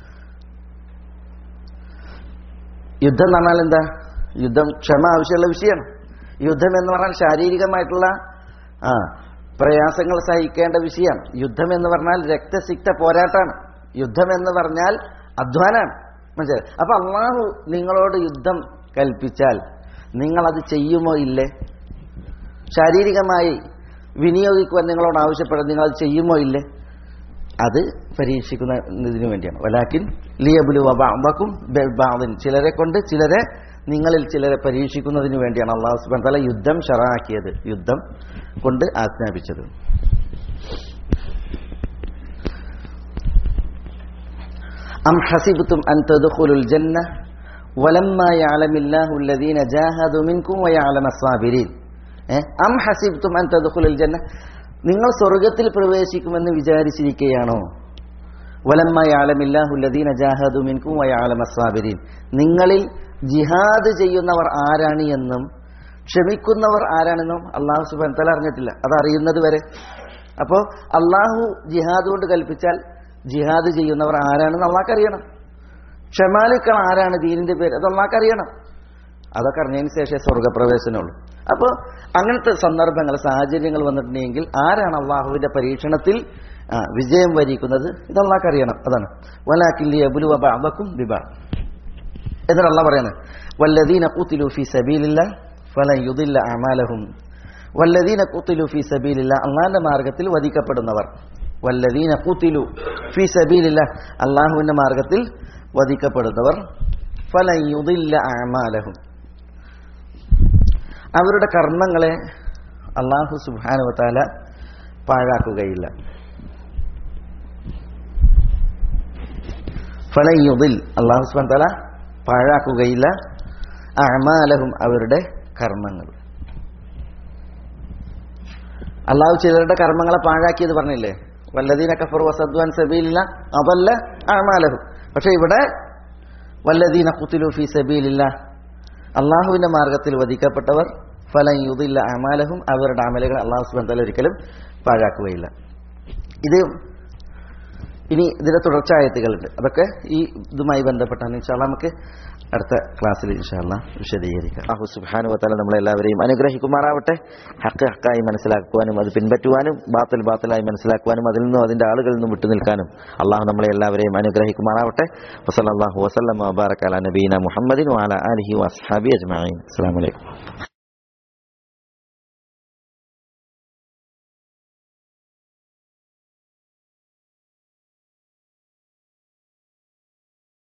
യുദ്ധം എന്ന് പറഞ്ഞാൽ എന്താ യുദ്ധം ക്ഷമ ആവശ്യമുള്ള വിഷയമാണ് യുദ്ധം എന്ന് പറഞ്ഞാൽ ശാരീരികമായിട്ടുള്ള ആ പ്രയാസങ്ങൾ സഹിക്കേണ്ട വിഷയമാണ് യുദ്ധം എന്ന് പറഞ്ഞാൽ രക്തസിക്ത പോരാട്ടമാണ് യുദ്ധം എന്ന് പറഞ്ഞാൽ അധ്വാനാണ് മനസ്സിലായി അപ്പൊ അള്ളാഹു നിങ്ങളോട് യുദ്ധം കൽപ്പിച്ചാൽ നിങ്ങളത് ചെയ്യുമോ ഇല്ലേ ശാരീരികമായി വിനിയോഗിക്കുവാൻ നിങ്ങളോട് ആവശ്യപ്പെടും നിങ്ങൾ അത് ചെയ്യുമോ ഇല്ലേ അത് പരീക്ഷിക്കുന്നതിന് വേണ്ടിയാണ് വലാക്കിൻ ലിയബുലു വബാക്കും ബെൽബാദിൻ ചിലരെ കൊണ്ട് ചിലരെ നിങ്ങളിൽ ചിലരെ പരീക്ഷിക്കുന്നതിന് വേണ്ടിയാണ് അള്ളാഹു സുബാൻ തല യുദ്ധം ഷറാക്കിയത് യുദ്ധം കൊണ്ട് ആജ്ഞാപിച്ചത് അം ഹസിബത്തും അൻ തദ്ഖുലുൽ ജന്ന വലമ്മ യഅലമില്ലാഹു الذين ജാഹദു മിൻകും വയഅലമ الصابرين അം ഹസിബത്തും അൻ തദ്ഖുലുൽ ജന്ന നിങ്ങൾ സ്വർഗത്തിൽ പ്രവേശിക്കുമെന്ന് വിചാരിച്ചിരിക്കുകയാണോ വലമ്മ യഅലമില്ലാഹു الذين ജാഹദു മിൻകും വയഅലമ الصابرين നിങ്ങളിൽ ജിഹാദ് ചെയ്യുന്നവർ ആരാണ് എന്നും ക്ഷമിക്കുന്നവർ ആരാണെന്നും അള്ളാഹു സുബാൻ തല അറിഞ്ഞിട്ടില്ല അത് അറിയുന്നത് വരെ അപ്പോൾ അള്ളാഹു ജിഹാദ് കൊണ്ട് കൽപ്പിച്ചാൽ ജിഹാദ് ചെയ്യുന്നവർ ആരാണെന്ന് അള്ളാഹ്ക്ക് അറിയണം ക്ഷമാലുക്കൾ ആരാണ് ദീനിന്റെ പേര് അത് അള്ളാഹ്ക്ക് അറിയണം അതൊക്കെ അറിഞ്ഞതിന് ശേഷമേ സ്വർഗപ്രവേശനമുള്ളൂ അപ്പോൾ അങ്ങനത്തെ സന്ദർഭങ്ങൾ സാഹചര്യങ്ങൾ വന്നിട്ടുണ്ടെങ്കിൽ ആരാണ് അള്ളാഹുവിന്റെ പരീക്ഷണത്തിൽ ആ, വിജയം വരിക്കുന്നത് ഇത് അള്ളാഹ്ക്ക് അറിയണം അതാണ് വലാക്കില്ലി അബുലു അബക്കും ബിബാ എന്നിട്ട് അള്ളാഹ് പറയുന്നത് വല്ലദീന ഖുതിലു ഫീ സബീലില്ല ഫലൻ യുദില്ല അമാലഹും വല്ലദീന ഖുതിലു ഫീ സബീലില്ല അള്ളാഹിന്റെ മാർഗത്തിൽ വധിക്കപ്പെടുന്നവർ വല്ലദീന ഖുതിലു ഫീ സബീലില്ല അള്ളാഹുവിന്റെ മാർഗത്തിൽ വധിക്കപ്പെടുന്നവർ ഫലൻ യുദില്ല അമാലഹും അവരുടെ കർമ്മങ്ങളെ അള്ളാഹു സുബ്ഹാനഹു വതആല പാഴാക്കുകയില്ല ഫലൻ യുദിൽ അള്ളാഹു സുബ്ഹാനഹു വതആല പാഴാക്കുകയില്ല അമാലഹും അവരുടെ കർമ്മങ്ങൾ അള്ളാഹു ചിലരുടെ കർമ്മങ്ങളെ പാഴാക്കിയത് പറഞ്ഞില്ലേ വല്ലദീന കഫർ വസദ്വാൻ സബീലില്ല അതല്ല അമാലഹും പക്ഷെ ഇവിടെ വല്ലദീന കുത്തിലു ഫി സബീലില്ല അള്ളാഹുവിന്റെ മാർഗത്തിൽ വധിക്കപ്പെട്ടവർ ഫലൻ യുദില്ല അമാലഹും അവരുടെ അമലുകൾ അള്ളാഹു സുബാൻ തല ഒരിക്കലും പാഴാക്കുകയില്ല ഇത് ഇനി ഇതിന്റെ തുടർച്ചായത്തുകളുണ്ട് അതൊക്കെ ഈ ഇതുമായി ബന്ധപ്പെട്ടാണ് ഇൻഷാല്ല നമുക്ക് അടുത്ത ക്ലാസ്സിൽ ഇൻഷാല്ല വിശദീകരിക്കാം അഹു സുബാനു വത്താല നമ്മളെല്ലാവരെയും അനുഗ്രഹിക്കുമാറാവട്ടെ ഹക്ക് ഹക്കായി മനസ്സിലാക്കുവാനും അത് പിൻപറ്റുവാനും ബാത്തൽ ബാത്തലായി മനസ്സിലാക്കുവാനും അതിൽ നിന്നും അതിന്റെ ആളുകളിൽ നിന്നും വിട്ടുനിൽക്കാനും അള്ളാഹു നമ്മളെ എല്ലാവരെയും അനുഗ്രഹിക്കുമാറാവട്ടെ വസല്ലാഹു വസ്ലം വബാറക്കാല നബീന മുഹമ്മദിൻ വാല അലഹി വസ്ഹാബി അജ്മാൻ അസ്സാം വലൈക്കും